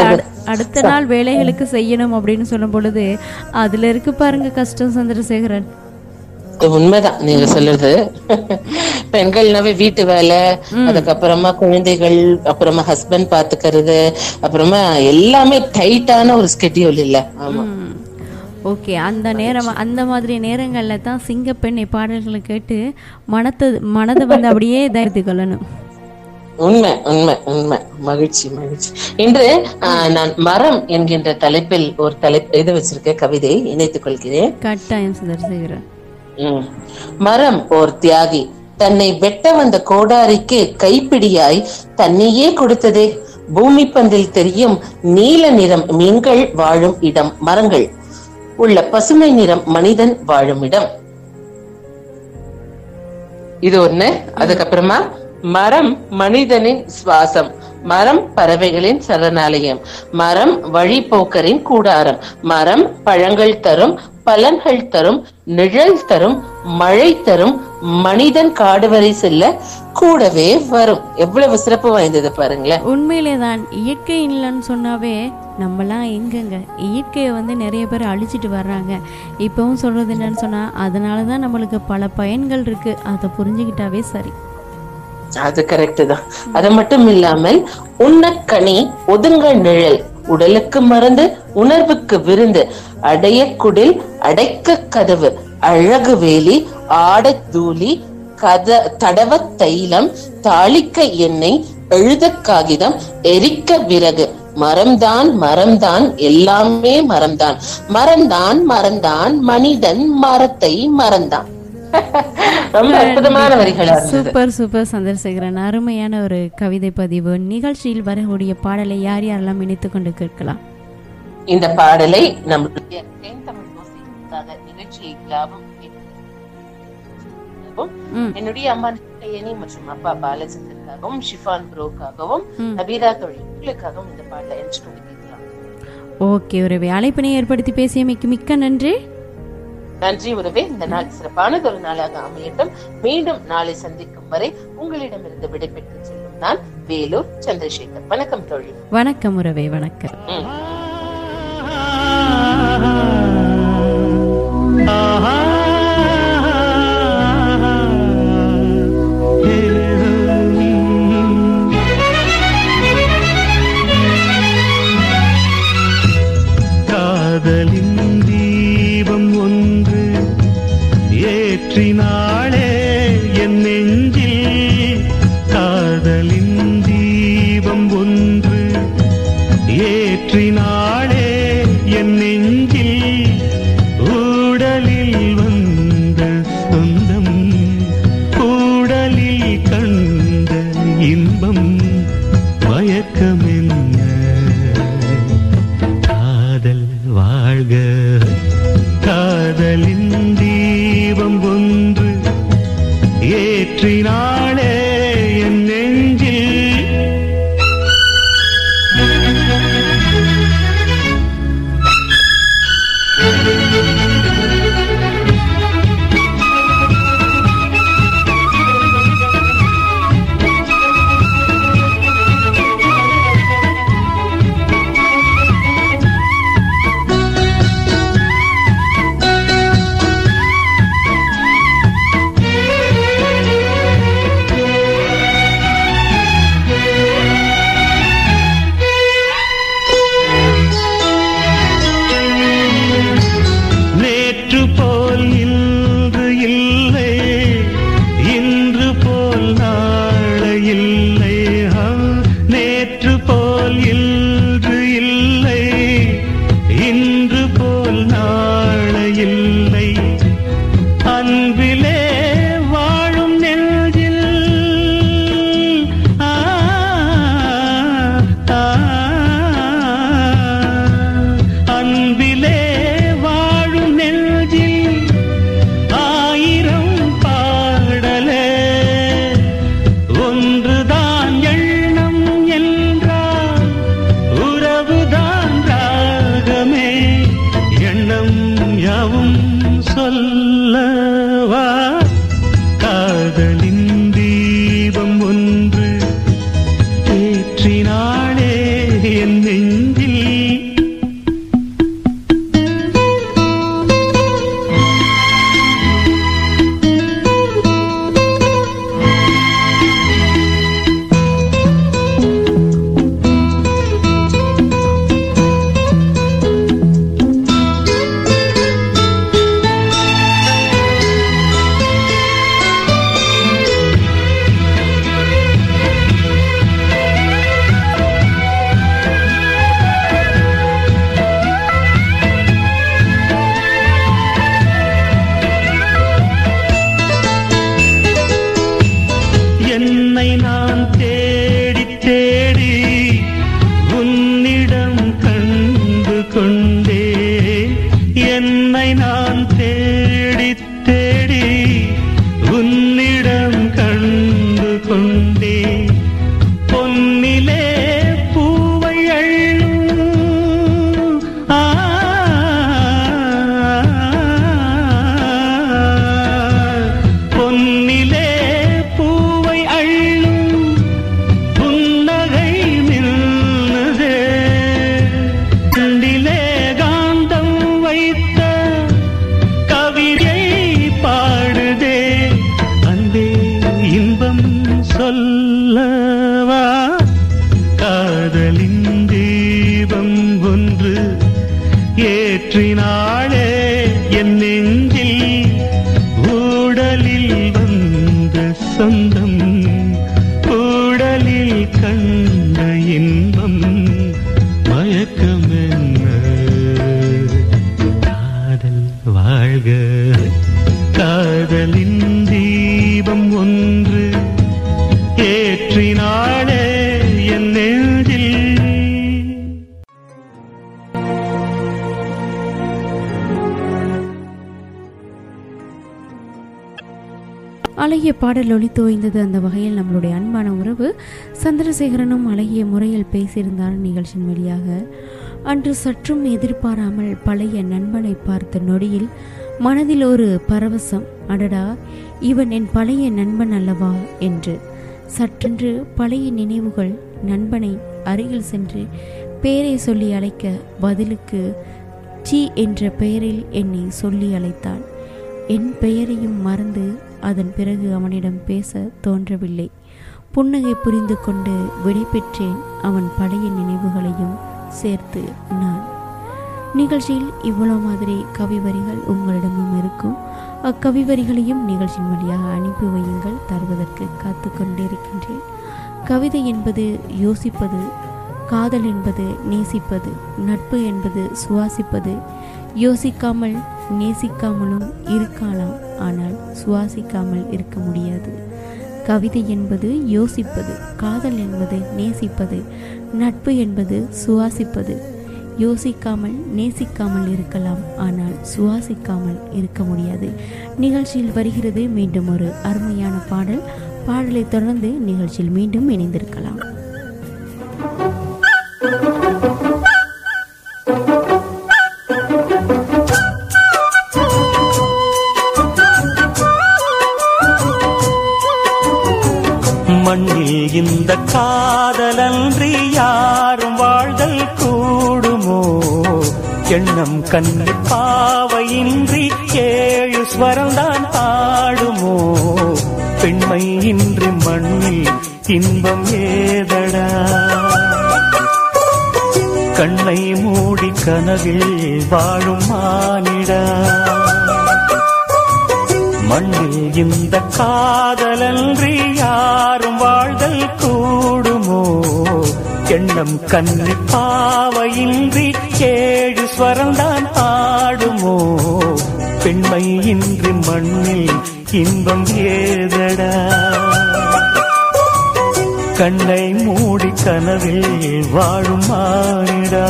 அடுத்த நாள் வேலைகளுக்கு செய்யணும் அப்படின்னு சொல்லும் பொழுது அதுல இருக்கு பாருங்க கஷ்டம் சந்திரசேகரன் இது உண்மைதான் நீங்க சொல்றது பெண்கள்னாவே வீட்டு வேலை அதுக்கப்புறமா குழந்தைகள் அப்புறமா ஹஸ்பண்ட் பாத்துக்கிறது அப்புறமா எல்லாமே டைட்டான ஒரு ஸ்கெட்யூல் இல்ல ஆமா ஓகே அந்த நேரம் அந்த மாதிரி நேரங்களில் தான் சிங்கப்பெண்ணை பாடல்களை கேட்டு மனத்தை மனதை வந்து அப்படியே இதாகிட்டு கொள்ளணும் உண்மை உண்மை உண்மை மகிழ்ச்சி மகிழ்ச்சி இன்று ஆஹ், நான் மரம் என்கின்ற தலைப்பில் ஒரு தலைப்பு இது வச்சிருக்கேன் கவிதையை இணைத்துக் கொள்கிறேன் கட்டாயம் சந்திரசேகரன் ம். மரம் ஓர் தியாகி தன்னை வெட்ட வந்த கோடாரிக்கு கைப்பிடியாய் தன்னையே கொடுத்ததே பூமி பந்தில் தெரியும் நீல நிறம் மீன்கள் வாழும் இடம் மரங்கள் உள்ள பசுமை நிறம் மனிதன் வாழும் இடம் இது ஒண்ணு அதுக்கப்புறமா மரம் மனிதனின் சுவாசம் மரம் பறவைகளின் சரணாலயம் மரம் வழிபோக்கரின் கூடாரம் மரம் பழங்கள் தரும் பலன்கள் தரும் நிழல் தரும் மழை தரும் மனிதன் காடு வரை செல்ல கூடவே வரும் எவ்வளவு சிறப்பு வாய்ந்தது பாருங்களேன் உண்மையிலே தான் இயற்கை இல்லைன்னு சொன்னாவே நம்மலாம் எங்கங்க இயற்கையை வந்து நிறைய பேர் அழிச்சிட்டு வர்றாங்க இப்போவும் சொல்றது என்னன்னு சொன்னா அதனால தான் நம்மளுக்கு பல பயன்கள் இருக்கு அதை புரிஞ்சுக்கிட்டாவே சரி அது கரெக்ட் தான் அது மட்டும் இல்லாமல் உண்ணக்கனி ஒதுங்க நிழல் உடலுக்கு மருந்து உணர்வுக்கு விருந்து அடைய குடில் அடைக்க கதவு அழகு வேலி ஆடத் தூளி கத தடவ தைலம் தாளிக்க எண்ணெய் எழுத காகிதம் எரிக்க விறகு மரம்தான் மரம்தான் எல்லாமே மரம்தான் மரம்தான் மரம்தான் மனிதன் மரத்தை மறந்தான் ரொம்ப அற்புதமான வரிகளா இருந்தது சூப்பர் சூப்பர் சந்திரசேகரன் அருமையான ஒரு கவிதை பதிவு நிகழ்ச்சியில் வரக்கூடிய பாடலை யார் யாரெல்லாம் இணைத்து கொண்டு கேட்கலாம் இந்த பாடலை நம்மளுடைய தென் தமிழ் ஓசைக்காக நிகழ்ச்சியை லாபம் ம். என்னுடைய அம்மா நிலையணி மற்றும் அப்பா பாலச்சந்தருக்காகவும் ஷிஃபான் ப்ரோக்காகவும் நபீரா தொழில் உங்களுக்காகவும் இந்த பாடலை என்று கொண்டு கேட்கலாம் ஓகே ஒரு அழைப்பினை ஏற்படுத்தி பேசியமைக்கு மிக்க நன்றி நன்றி உறவே இந்த நாள் சிறப்பானது ஒரு நாளாக அமையட்டும் மீண்டும் நாளை சந்திக்கும் வரை உங்களிடமிருந்து விடைபெற்று செல்லும் நான் வேலூர் சந்திரசேகர் வணக்கம் தொழில் வணக்கம் உறவே வணக்கம் காதலின் தீபம் ஒன்று ஏற்றினாளே என் நெஞ்சில் காதலின் தீபம் ஒன்று ஏற்றினாளே என் நெஞ்சில் ஊடலில் வந்த சொந்தம் கூடலில் கண்ட இன்பம் மயக்கமென்ன காதல் வாழ்க காதலின் தீபம் ஒன்று ஏற்றினாளே என் நெஞ்சில் நேற்று போல் இன்று இல்லை இன்று போல் நாளை இல்லை ஆ, நேற்று போல் இன்று இல்லை இன்று போல் நாளை இல்லை அன்பிலே வாழும் நெஞ்சில் ஆ, ஆ, அன்பிலே வாழும் நெஞ்சில் ஆயிரம் பாடலே ஒன்றுதான் எண்ணம் என்றால் உறவுதான் ராகமே எண்ணம் யாவும் சொல்லவா காதலின் தீபம் ஒன்று ஏற்றினாளே என் நெஞ்சில் நான் தேடி தேடி உன்னிடம் கண்டு கொண்டே பொன்னிலே பூவை அள்ளும் ஆ, பொன்னிலே பூவை அள்ளும் புன்னகை நின்னதே கண்டிலே காந்தம் வைத்த கவிதை பாடுதே அன்பே இன்பம் சொல்லவா காதலின் தீபம் ஒன்று ஏற்றினாளே என் நெஞ்சில் ஊடலில் வந்த சொந்தம் ஊடலில் கண்ட இன்பம் மயக்கம் என்ன காதல் வாழ்க காதலின் தீபம் ஒன்று ஏற்றினாளே என் நெஞ்சில் அழகிய பாடல் ஒலித்து ஓய்ந்தது அந்த வகையில் நம்மளுடைய அன்பான உறவு சந்திரசேகரனும் அழகிய முறையில் பேசியிருந்தார் நிகழ்ச்சியின் வழியாக அன்று சற்றும் எதிர்பாராமல் பழைய நண்பனை பார்த்த நொடியில் மனதில் ஒரு பரவசம் அடடா இவன் என் பழைய நண்பன் அல்லவா என்று சற்றென்று பழைய நினைவுகள் நண்பனை அருகில் சென்று பெயரை சொல்லி அழைக்க பதிலுக்கு சி என்ற பெயரில் என்னை சொல்லி அழைத்தான் என் பெயரையும் மறந்து அதன் பிறகு அவனிடம் பேச தோன்றவில்லை புன்னகை புரிந்து கொண்டு விடைபெற்றேன் அவன் பழைய நினைவுகளையும் சேர்த்து நான் நிகழ்ச்சியில் இவ்வளோ மாதிரி கவி வரிகள் உங்களிடமும் இருக்கும் அக்கவி வரிகளையும் நிகழ்ச்சியின் வழியாக அனுப்பி வையுங்கள் தருவதற்கு காத்து கொண்டிருக்கின்றேன் கவிதை என்பது யோசிப்பது காதல் என்பது நேசிப்பது நட்பு என்பது சுவாசிப்பது யோசிக்காமல் நேசிக்காமலும் இருக்கலாம் ஆனால் சுவாசிக்காமல் இருக்க முடியாது கவிதை என்பது யோசிப்பது காதல் என்பது நேசிப்பது நட்பு என்பது சுவாசிப்பது யோசிக்காமல் நேசிக்காமல் இருக்கலாம் ஆனால் சுவாசிக்காமல் இருக்க முடியாது நிகழ்ச்சியில் வருகிறது மீண்டும் ஒரு அருமையான பாடல் பாடலை தொடர்ந்து நிகழ்ச்சியில் மீண்டும் இணைந்திருக்கலாம் மண்ணில் இந்த காதலன்றி யாரும் வாழ்தல் கூடுமோ எண்ணம் கண்ணு பாவையின்றி ஏழு ஸ்வரம்தான் பாடுமோ பெண்மை இன்றி மண்ணில் இன்பம் ஏதடா கண்ணை மூடி கனவில் வாழும் மானிடா மண்ணில் இந்த காதலன்றி யாரும் வாழ்தல் கூடுமோ எண்ணம் கண்ணி பாவையின்றி ஏழு ஸ்வரம்தான் ஆடுமோ பெண்மை இன்றி மண்ணில் இன்பம் ஏதடா கண்ணை மூடி கனவில் வாழும் மானிடா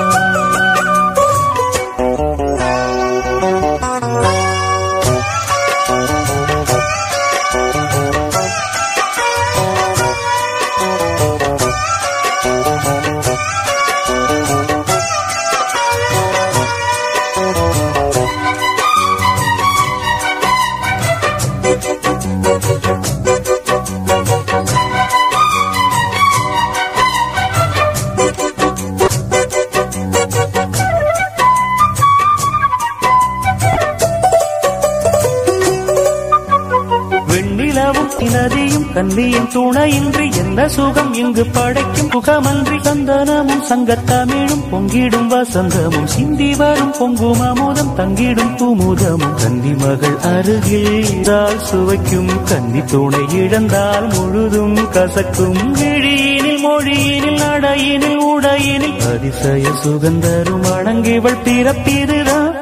வெண்ணிலவும் நதியும் கன்னியும் துணையின்றி என்ன சுகம் இங்கு படைக்கும் புகமன்றி சந்தனமும் சங்கத்தமிழும் பொங்கிடும் வசந்தமும் சிந்தி வரும் பொங்கும் அமுதம் தங்கிடும் குமுதமும் கன்னி மகள் அருகில் இருந்தால் சுவைக்கும் கன்னி துணை இழந்தால் முழுதும் கசக்கும் விழியினில் மொழியினில் நடையினில் உடையினில் அதிசய சுகந்தரும் அடங்கிவள் பிறப்பிதுதான்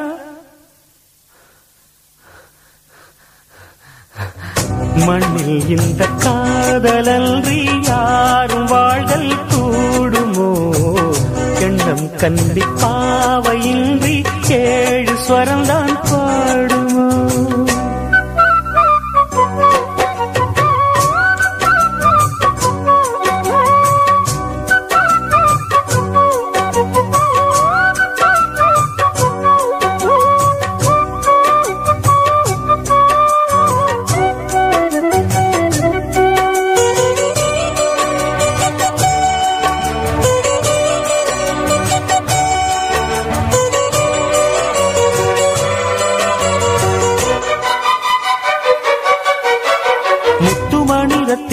மண்ணில் இந்த காதலன்றி யாரும் வாழ்தல் கூடுமோ எண்ணம் கண்டி பாவையின்றி ஏழு ஸ்வரம்தான் பா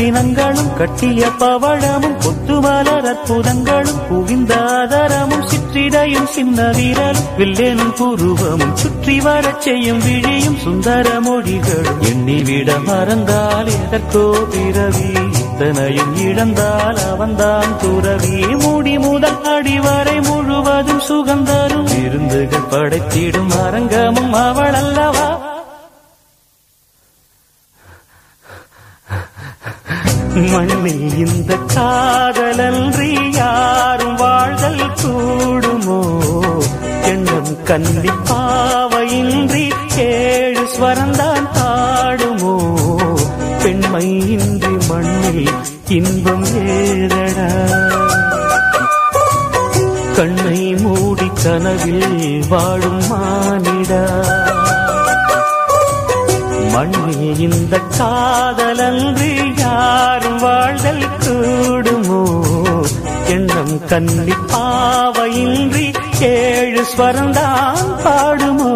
ரத்தினங்களும் கட்டிய பவழமும் கொத்துமலர் அற்புதங்களும் குவிந்த ஆதரமும் சிற்றிடையும் சின்ன வீரலும் வில்லேனும் புருவமும் சுற்றி வரச் செய்யும் விழியும் சுந்தர மொழிகளும் எண்ணிவிட மறந்தால் எதற்கோ பிறவி இத்தனையும் இழந்தால் அவன்தான் துறவி மூடி முதல் அடி வரை முழுவதும் சுகந்தரும் விருந்துகள் படைத்திடும் அரங்கமும் அவள் அல்லவா மண்ணில் இந்த காதலன்றி யாரும் வாழ்தல் கூடுமோ எண்ணம் கன்னி பாவையின்றி ஏழு ஸ்வரந்தான் பாடுமோ பெண்மை இன்றி மண்ணில் இன்பம் ஏதடா கண்ணை மூடி கனவில் வாழும் மானிடா மண்ணில் இந்த காதலன்று யாரும் வாழ்தல் கூடுமோ எண்ணம் கன்னி பாவையின்றி ஏழு ஸ்வரந்தான் பாடுமோ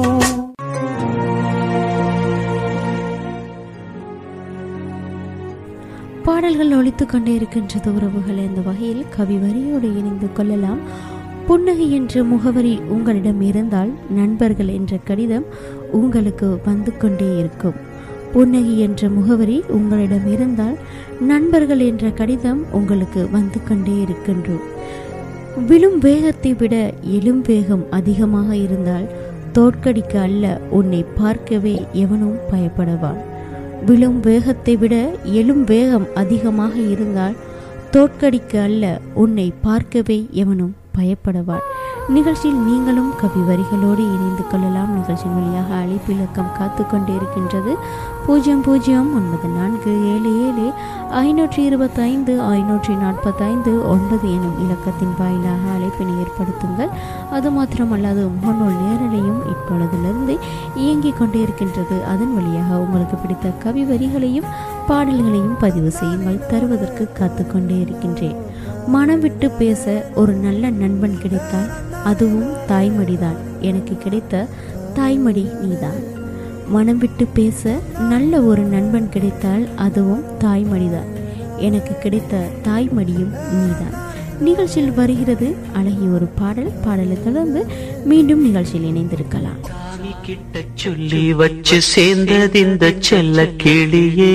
பாடல்கள் ஒலித்துக் கொண்டே இருக்கின்றது உறவுகள் இந்த வகையில் கவி வரியோடு இணைந்து கொள்ளலாம் புன்னகை என்ற முகவரி உங்களிடம் இருந்தால் நண்பர்கள் என்ற கடிதம் உங்களுக்கு வந்து கொண்டே இருக்கும் புன்னகை என்ற முகவரி உங்களிடம் இருந்தால் நண்பர்கள் என்ற கடிதம் உங்களுக்கு வந்து கொண்டே இருக்கின்றோம் விழும் வேகத்தை விட எழும் வேகம் அதிகமாக இருந்தால் தோற்கடிக்க அல்ல உன்னை பார்க்கவே எவனும் பயப்படுவான் விழும் வேகத்தை விட எழும் வேகம் அதிகமாக இருந்தால் தோற்கடிக்க அல்ல உன்னை பார்க்கவே எவனும் பயப்படுவான் நிகழ்ச்சியில் நீங்களும் கவி வரிகளோடு இணைந்து கொள்ளலாம் நிகழ்ச்சியின் வழியாக அழைப்பு இலக்கம் காத்து கொண்டே இருக்கின்றது பூஜ்ஜியம் பூஜ்ஜியம் ஒன்பது நான்கு ஏழு ஏழு ஐநூற்றி இருபத்தைந்து ஐநூற்றி நாற்பத்தைந்து ஒன்பது எனும் இலக்கத்தின் வாயிலாக அழைப்பினை ஏற்படுத்துங்கள் அது மாத்திரமல்லாது முகநூல் நேரலையும் இப்பொழுதிலிருந்து இயங்கிக் கொண்டே இருக்கின்றது அதன் வழியாக உங்களுக்கு பிடித்த கவி வரிகளையும் பாடல்களையும் பதிவு செய்யுங்கள் தருவதற்கு காத்து கொண்டே இருக்கின்றேன் மனம் விட்டு பேச ஒரு நல்ல நண்பன் கிடைத்தால் அதுவும் தாய்மடிதான் எனக்கு கிடைத்த தாய்மடி நீதான் மனம் விட்டு பேச நல்ல ஒரு நண்பன் கிடைத்தால் அதுவும் தாய்மடிதான் எனக்கு கிடைத்த தாய்மடியும் நீதான் நிகழ்ச்சியில் வருகிறது அழகிய ஒரு பாடல் பாடலை தொடர்ந்து மீண்டும் நிகழ்ச்சியில் இணைந்திருக்கலாம் சாமி கிட்ட சொல்லி வச்சு சேர்ந்தது இந்த செல்ல கிளியே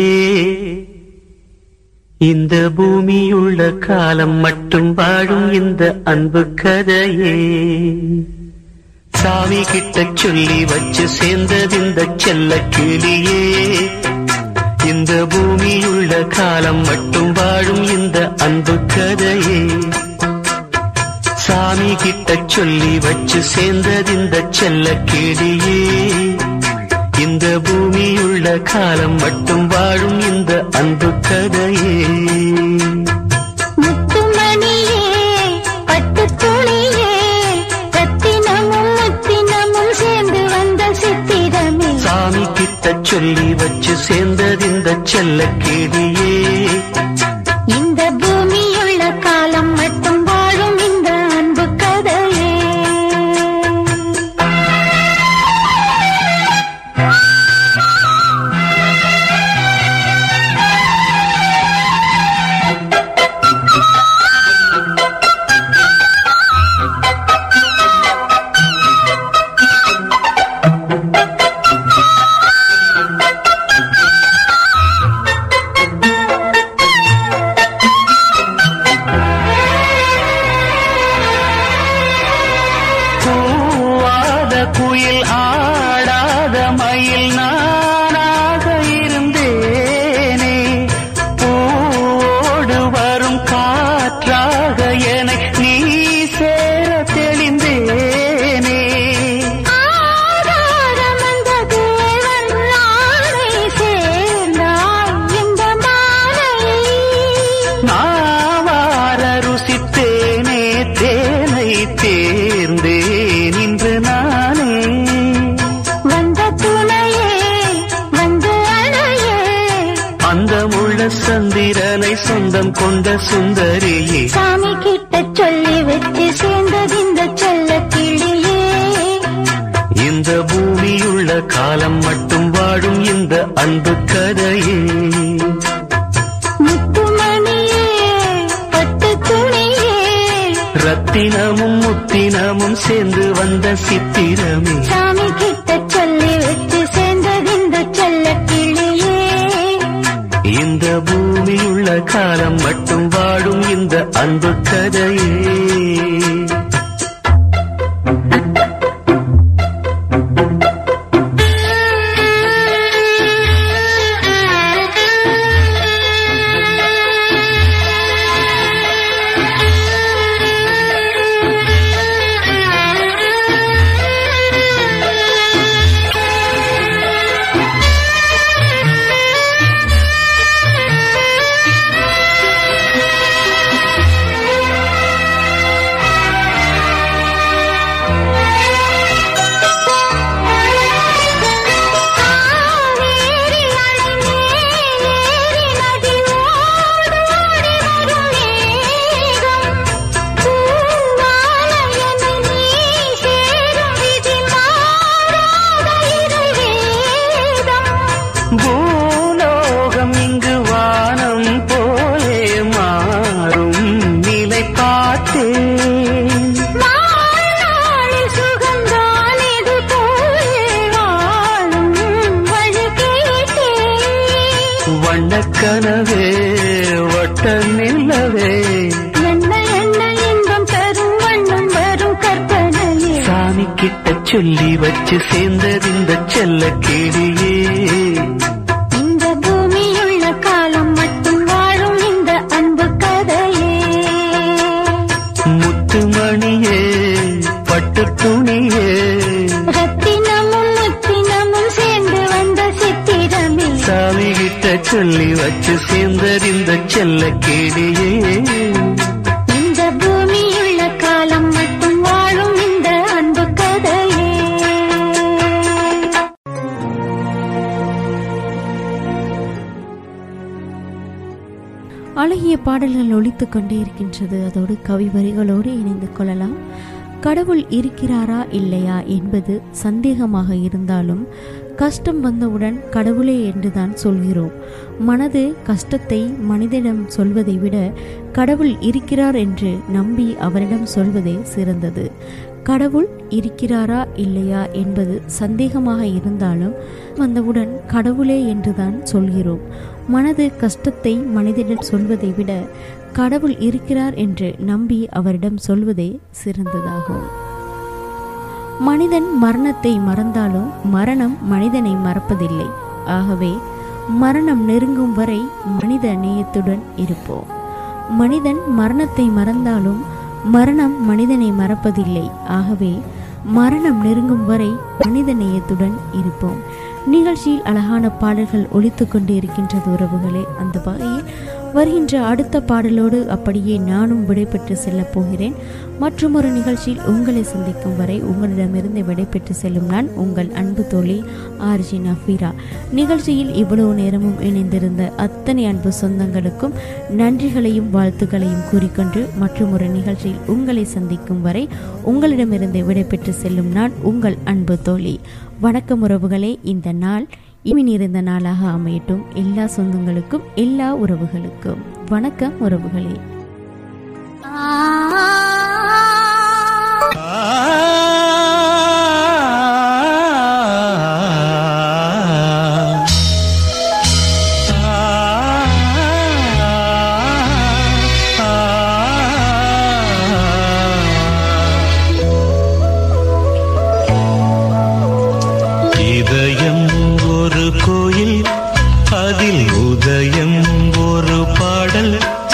இந்த பூமியுள்ள காலம் மட்டும் வாழும் இந்த அன்பு கதையே சாமி கிட்ட சொல்லி வச்சு சேர்ந்தது இந்த செல்ல கிளியே இந்த பூமியுள்ள காலம் மட்டும் வாழும் இந்த அன்பு கதையே சாமி கிட்ட சொல்லி வச்சு சேர்ந்தது இந்த செல்ல கிளியே இந்த பூமியுள்ள காலம் மட்டும் வாழும் இந்த அன்பு கதையே முத்துமணியே பட்டுத் துணியே ரத்தினமும் முத்தினமும் சேர்ந்து வந்த சித்திரமே சாமி கிட்ட சொல்லி வச்சு சேர்ந்தது இந்த செல்ல கிளியே இந்த பூமியுள்ள காலம் மட்டும் வாழும் இந்த அன்பு கதையே கூவாத குயில் ஆடாத மயில் நானாக இருந்தேனே பூவோடு வரும் காற்றாக என நீ சேர தெளிந்தேனே ஆதாரம் அந்த தேவன் நாளை சேர்ந்தாய் இந்த மாலை நாவார ருசித்தேனே தேனை தேர்ந்தேன் இன்று நானே வந்த துணையே வந்து அணையே அந்த முள்ள சந்திரனை சொந்தம் கொண்ட சுந்தரியே சாமி கிட்ட சொல்லி வச்சு சேர்ந்தது இந்த செல்ல கிளியே இந்த பூமியுள்ள காலம் மட்டும் வாழும் இந்த அன்பு கதையே ரத்தினமும் முத்தினமும் சேர்ந்து வந்த சித்திரமே சாமி கிட்ட சொல்லி வச்சு சேர்ந்தது இந்த செல்ல கிளியே இந்த பூமியுள்ள காலம் மட்டும் வாழும் இந்த அன்பு கதையே காவேரி அணை மேலேறி நதி ஓடு ஓடி வரும் மேகம். பூவான என்னை நீ சேரும் விதி மாறாத இறைவேதம். பூலோகம் இங்கு வானம் போலே மாறும் நிலை பார்த்தேன் வாழ்நாளில் சுகந்தான் இது போலே வாழும் வழி கேட்டேன். வண்ணக்கனவே வட்ட நிலவே என்ன என்ன இன்பம் தரும் வண்ணம் வரும் கற்பனையே சாமி கிட்ட சொல்லி வச்சு சேர்ந்தது இந்த செல்ல கிளியே இந்த பூமியுள்ள காலம் மட்டும் வாழும் இந்த அன்பு கதையே முத்துமணியே பட்டு துணியே ரத்தினமும் முத்தினமும் சேர்ந்து வந்த சித்திரமே சாமி கிட்ட சொல்லி வச்சு சேர்ந்தது இந்த செல்ல கிளியே இந்த பூமியுள்ள காலம் மட்டும் வாழும் இந்த அன்பு கதையே அழகிய பாடல்கள் ஒலித்துக் கொண்டே இருக்கின்றது அதோடு கவி வரிகளோடு இணைந்து கொள்ளலாம் கடவுள் இருக்கிறாரா இல்லையா என்பது சந்தேகமாக இருந்தாலும் கஷ்டம் வந்தவுடன் கடவுளே என்றுதான் சொல்கிறோம் மனது கஷ்டத்தை மனிதனிடம் சொல்வதை விட கடவுள் இருக்கிறார் என்று நம்பி அவரிடம் சொல்வதே சிறந்தது கடவுள் இருக்கிறாரா இல்லையா என்பது சந்தேகமாக இருந்தாலும் வந்தவுடன் கடவுளே என்றுதான் சொல்கிறோம் மனது கஷ்டத்தை மனிதனிடம் சொல்வதை விட கடவுள் இருக்கிறார் என்று நம்பி அவரிடம் சொல்வதே சிறந்ததாகும் மனிதன் மரணத்தை மறந்தாலும் மரணம் மனிதனை மறப்பதில்லை ஆகவே மரணம் நெருங்கும் வரை மனித நேயத்துடன் இருப்போம் மனிதன் மரணத்தை மறந்தாலும் மரணம் மனிதனை மறப்பதில்லை ஆகவே மரணம் நெருங்கும் வரை மனித நேயத்துடன் இருப்போம் நிகழ்ச்சியில் அழகான பாடல்கள் ஒலித்துக் கொண்டு இருக்கின்றது உறவுகளே அந்த வகையில் வருகின்ற அடுத்த பாடலோடு அப்படியே நானும் விடைபெற்று செல்லப் போகிறேன் மற்றும் ஒரு நிகழ்ச்சியில் உங்களை சந்திக்கும் வரை உங்களிடமிருந்து விடைபெற்று செல்லும் நான் உங்கள் அன்பு தோழி ஆர்ஜி நஃபீரா நிகழ்ச்சியில் இவ்வளவு நேரமும் இணைந்திருந்த அத்தனை அன்பு சொந்தங்களுக்கும் நன்றிகளையும் வாழ்த்துக்களையும் கூறிக்கொண்டு மற்றும் ஒரு நிகழ்ச்சியில் உங்களை சந்திக்கும் வரை உங்களிடமிருந்து விடைபெற்று செல்லும் நான் உங்கள் அன்பு தோழி வணக்கம் உறவுகளே இந்த நாள் இனி நிறைந்த நாளாக அமையட்டும் எல்லா சொந்தங்களுக்கும் எல்லா உறவுகளுக்கும் வணக்கம் உறவுகளே இதயம் ஒரு கோயில் அதில் உதயம் ஒரு பாடல்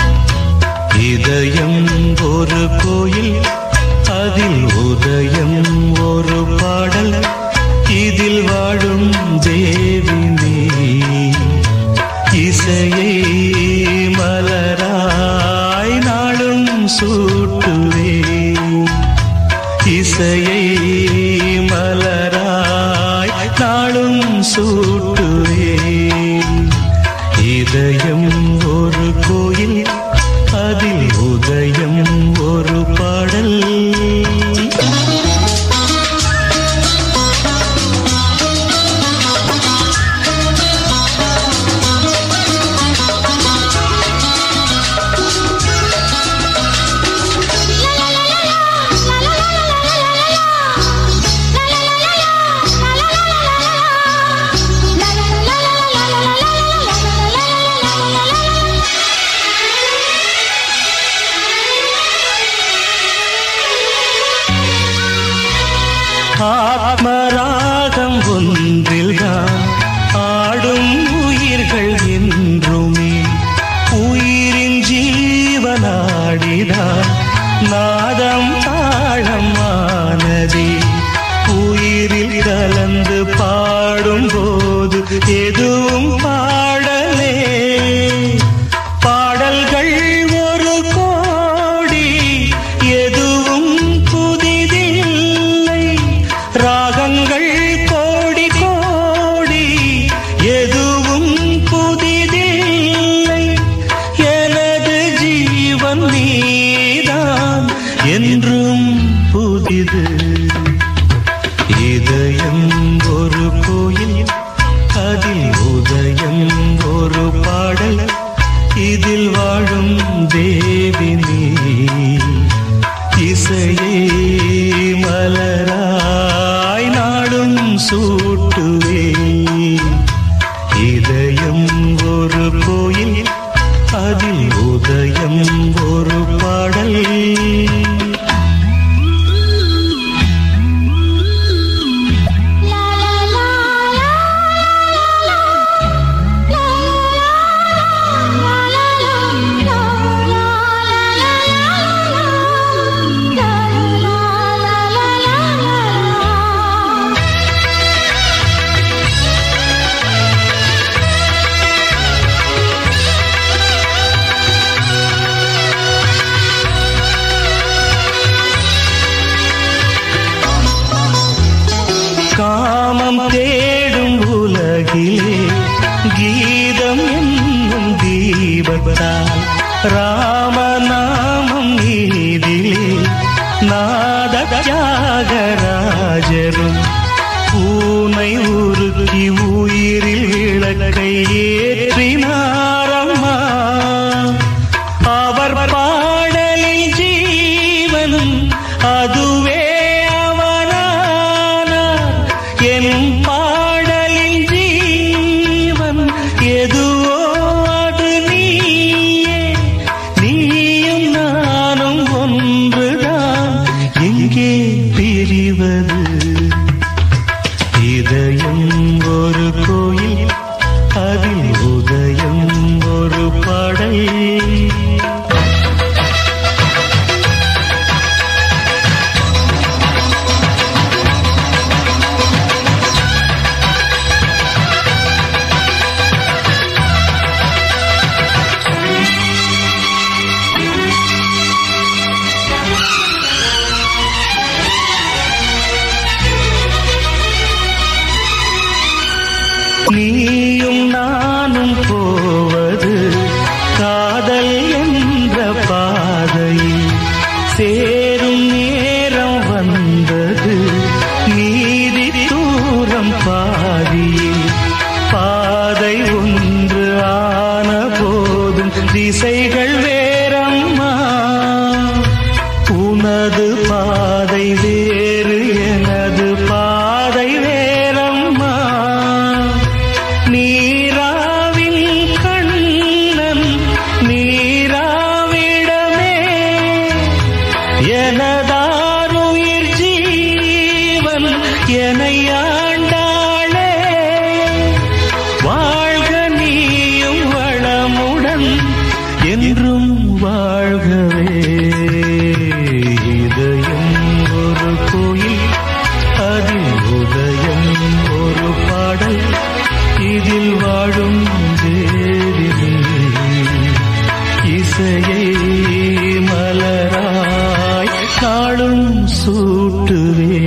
இதயம் ஒரு கோயில் அதில் உதயம் ஒரு பாடல் இதில் வாழும் தேவி நீ இசையை மலராய் நாளும் சூட்டுவே இசையை மலராய் நாளும் சூட்டுவே இதயம் ஒரு கோயில் அதில் உதயம் ஒரு பாடல் La பாடும்போது எதுவும் பாடலே பாடல்கள் ஒரு கோடி எதுவும் புதிதில்லை ராகங்கள் கோடி கோடி எதுவும் புதிதில்லை எனது ஜீவன் நீதான் என்றும் புதிது இதயம் ஒரு கோயில் அதில் உதயம் ஒரு பாடல் இதில் வாழும் தேவி நீ இசையே மலராய் நாடும் சூட்டுவே இதயம் ஒரு கோயில் அதில் உதயம் ஒரு பாடல் காமம் தேடும் உலகிலே கீதம் என்னும் தீபத்தால் ராமநாமம் நீதிலே நாத தியாகராஜரும் பூனை உருக்கி உயிரில் விளக்கை ஏற்றினாரம்மா அவர் பாடலில் ஜீவனும் அதுவே அவனானார் என் பாடலில் ஜீவன் எதுவோ அது நீயே நீயும் நானும் ஒன்றுதான் எங்கே பிரிவது இதயம் ஒரு கோயில் அதில் உதயம் ஒரு பாடல் நீயும் நானும் போவது காதல் என்ற பாதையில் சேரும் நேரம் வந்தது நீதி தூரம் பாதியில் பாதை ஒன்று ஆன போதும் திசைகள் வேறம்மா உனது பாதை வேறு எனது பாதை வேறம்மா நீராவின் கண்ணன் நீராவிடமே எனதாருயிர் ஜீவன் என்னை ஆண்டாளே வாழ்க நீயும் வளமுடன் என்றும் வாழ்கவே இதயம் ஒரு கோயில் அதில் உதயம் ஒரு பாடல் இதில் வாழும் தேவி நீ. இசையை மலராய் நாளும் சூட்டுவே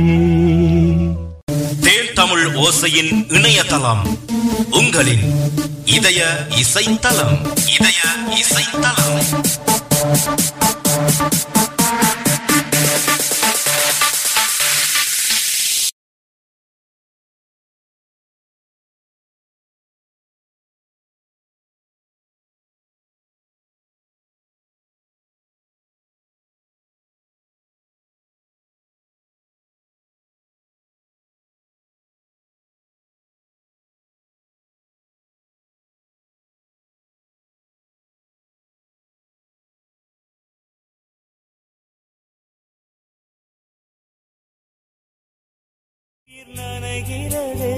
தேன் தமிழ் ஓசையின் இணையதளம் உங்களின் இதய இசைத்தலம் இதய இசைத்தலம் நனைகிறதே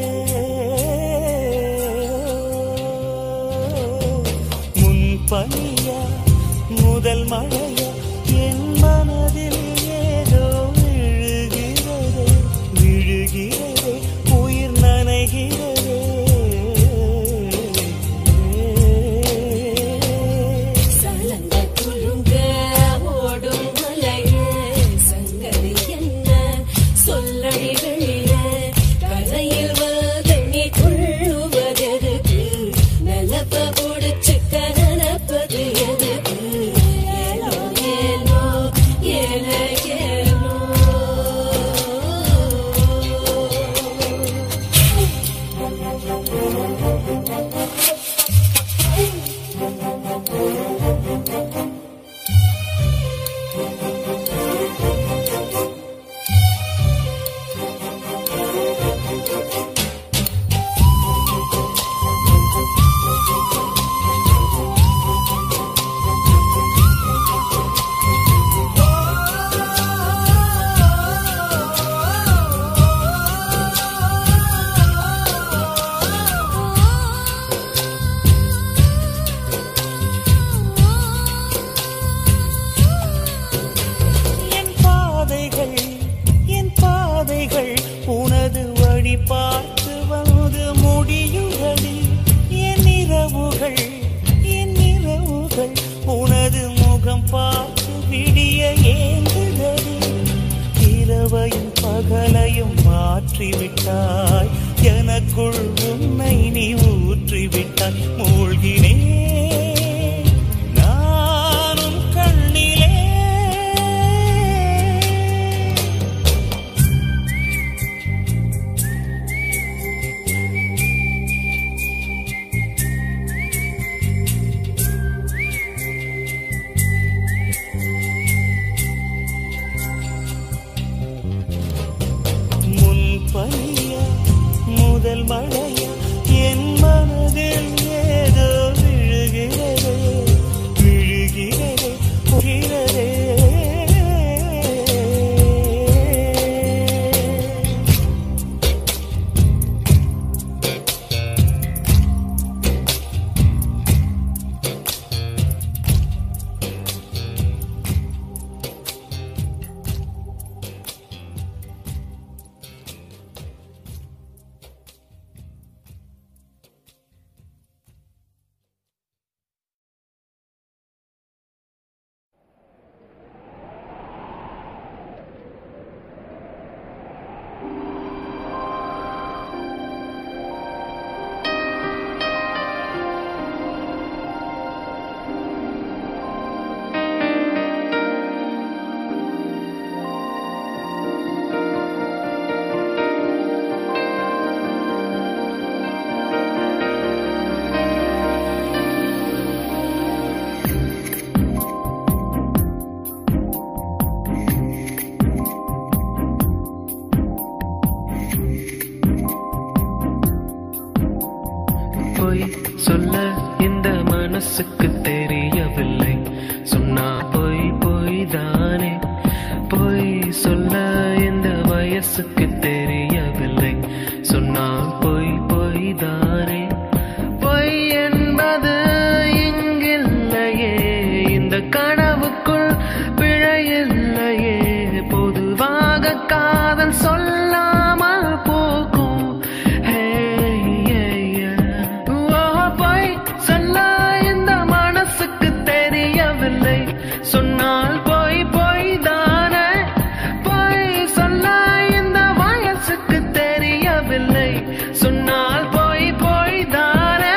முன் பனியா முதல் மழையா என் மனதில் ஏதோ விழுகிறதே விழுகிறதே உயிர் நனைகிறதே பார்த்து விடிய ஏங்குதடி இரவையும் பகலையும் மாற்றிவிட்டாய் எனக்குள் உன்னை நீ ஊற்றிவிட்டாய் மூழ்கினே நானும் கண்ணிலே முன் பனிய முதல் மழைய என் மனதில் ஏதோ விழுகிறதே விழுகிறதே விழுகிறதே பொய் சொல்ல இந்த மனசுக்கு தெரியவில்லை சொன்னா பொய் பொய் தானே பொய் சொல்ல இந்த வயசுக்கு தெரியவில்லை சொன்னா பொய் பொய் தானே பொய் என்பது இங்கில்லையே இந்த கனவுக்குள் பிழையில்லையே பொதுவாக காதல் சொல்லாமல் போகும் Hey, yeah, yeah. ஓ, பொய் சொல்ல இந்த மனசுக்கு தெரியவில்லை சொன்னால் பொய் பொய் தானே பொய் சொல்ல இந்த வயசுக்கு தெரியவில்லை சொன்னால் பொய் பொய் தானே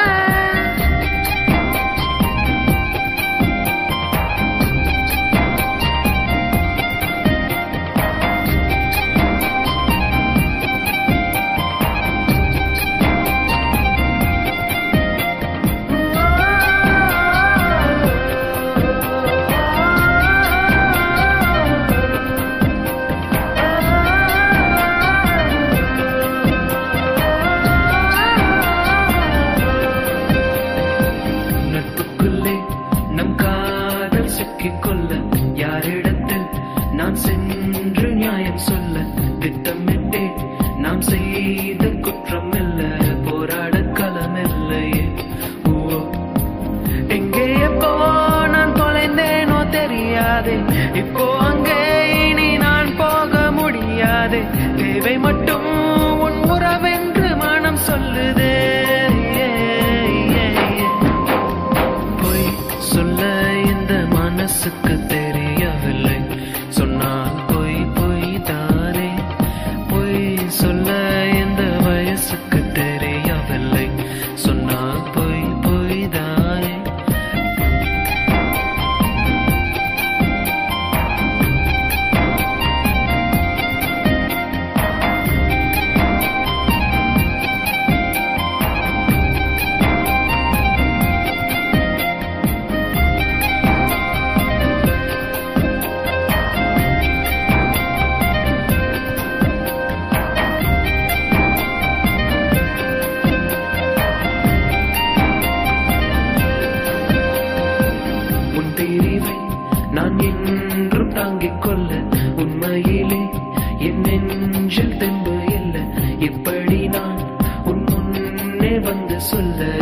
நட்புக்குள்ளே நம் காதல் சிக்கிக் கொள்ள யாரிடத்தில் நான் சென்று நியாயம் சொல்ல திட்டமிட்டே நாம் செய்த குற்றம் இல்ல போராட களம் இல்லையே ஓ எங்கே எப்போ நான் தொலைந்தேனோ தெரியாதே இப்போ அங்கே இனி நான் போக முடியாதே தேவை மட்டும் உன் உறவென்று மனம் சொல்லுதே பொய் சொல்ல இந்த மனசுக்கு தெரியவில்லை சொன்னால் பொய் பொய் தானே பொய் சொல்ல இந்த வயசுக்கு தெரியவில்லை சொன்னால் பொய் பொய் தானே உன் தெரிவை நான் என்றும் தாங்கிக் கொள்ள உண்மையிலே என் நெஞ்சில் தெம்பு இல்லை எப்படி நான் உன் முன்னே வந்து சொல்ல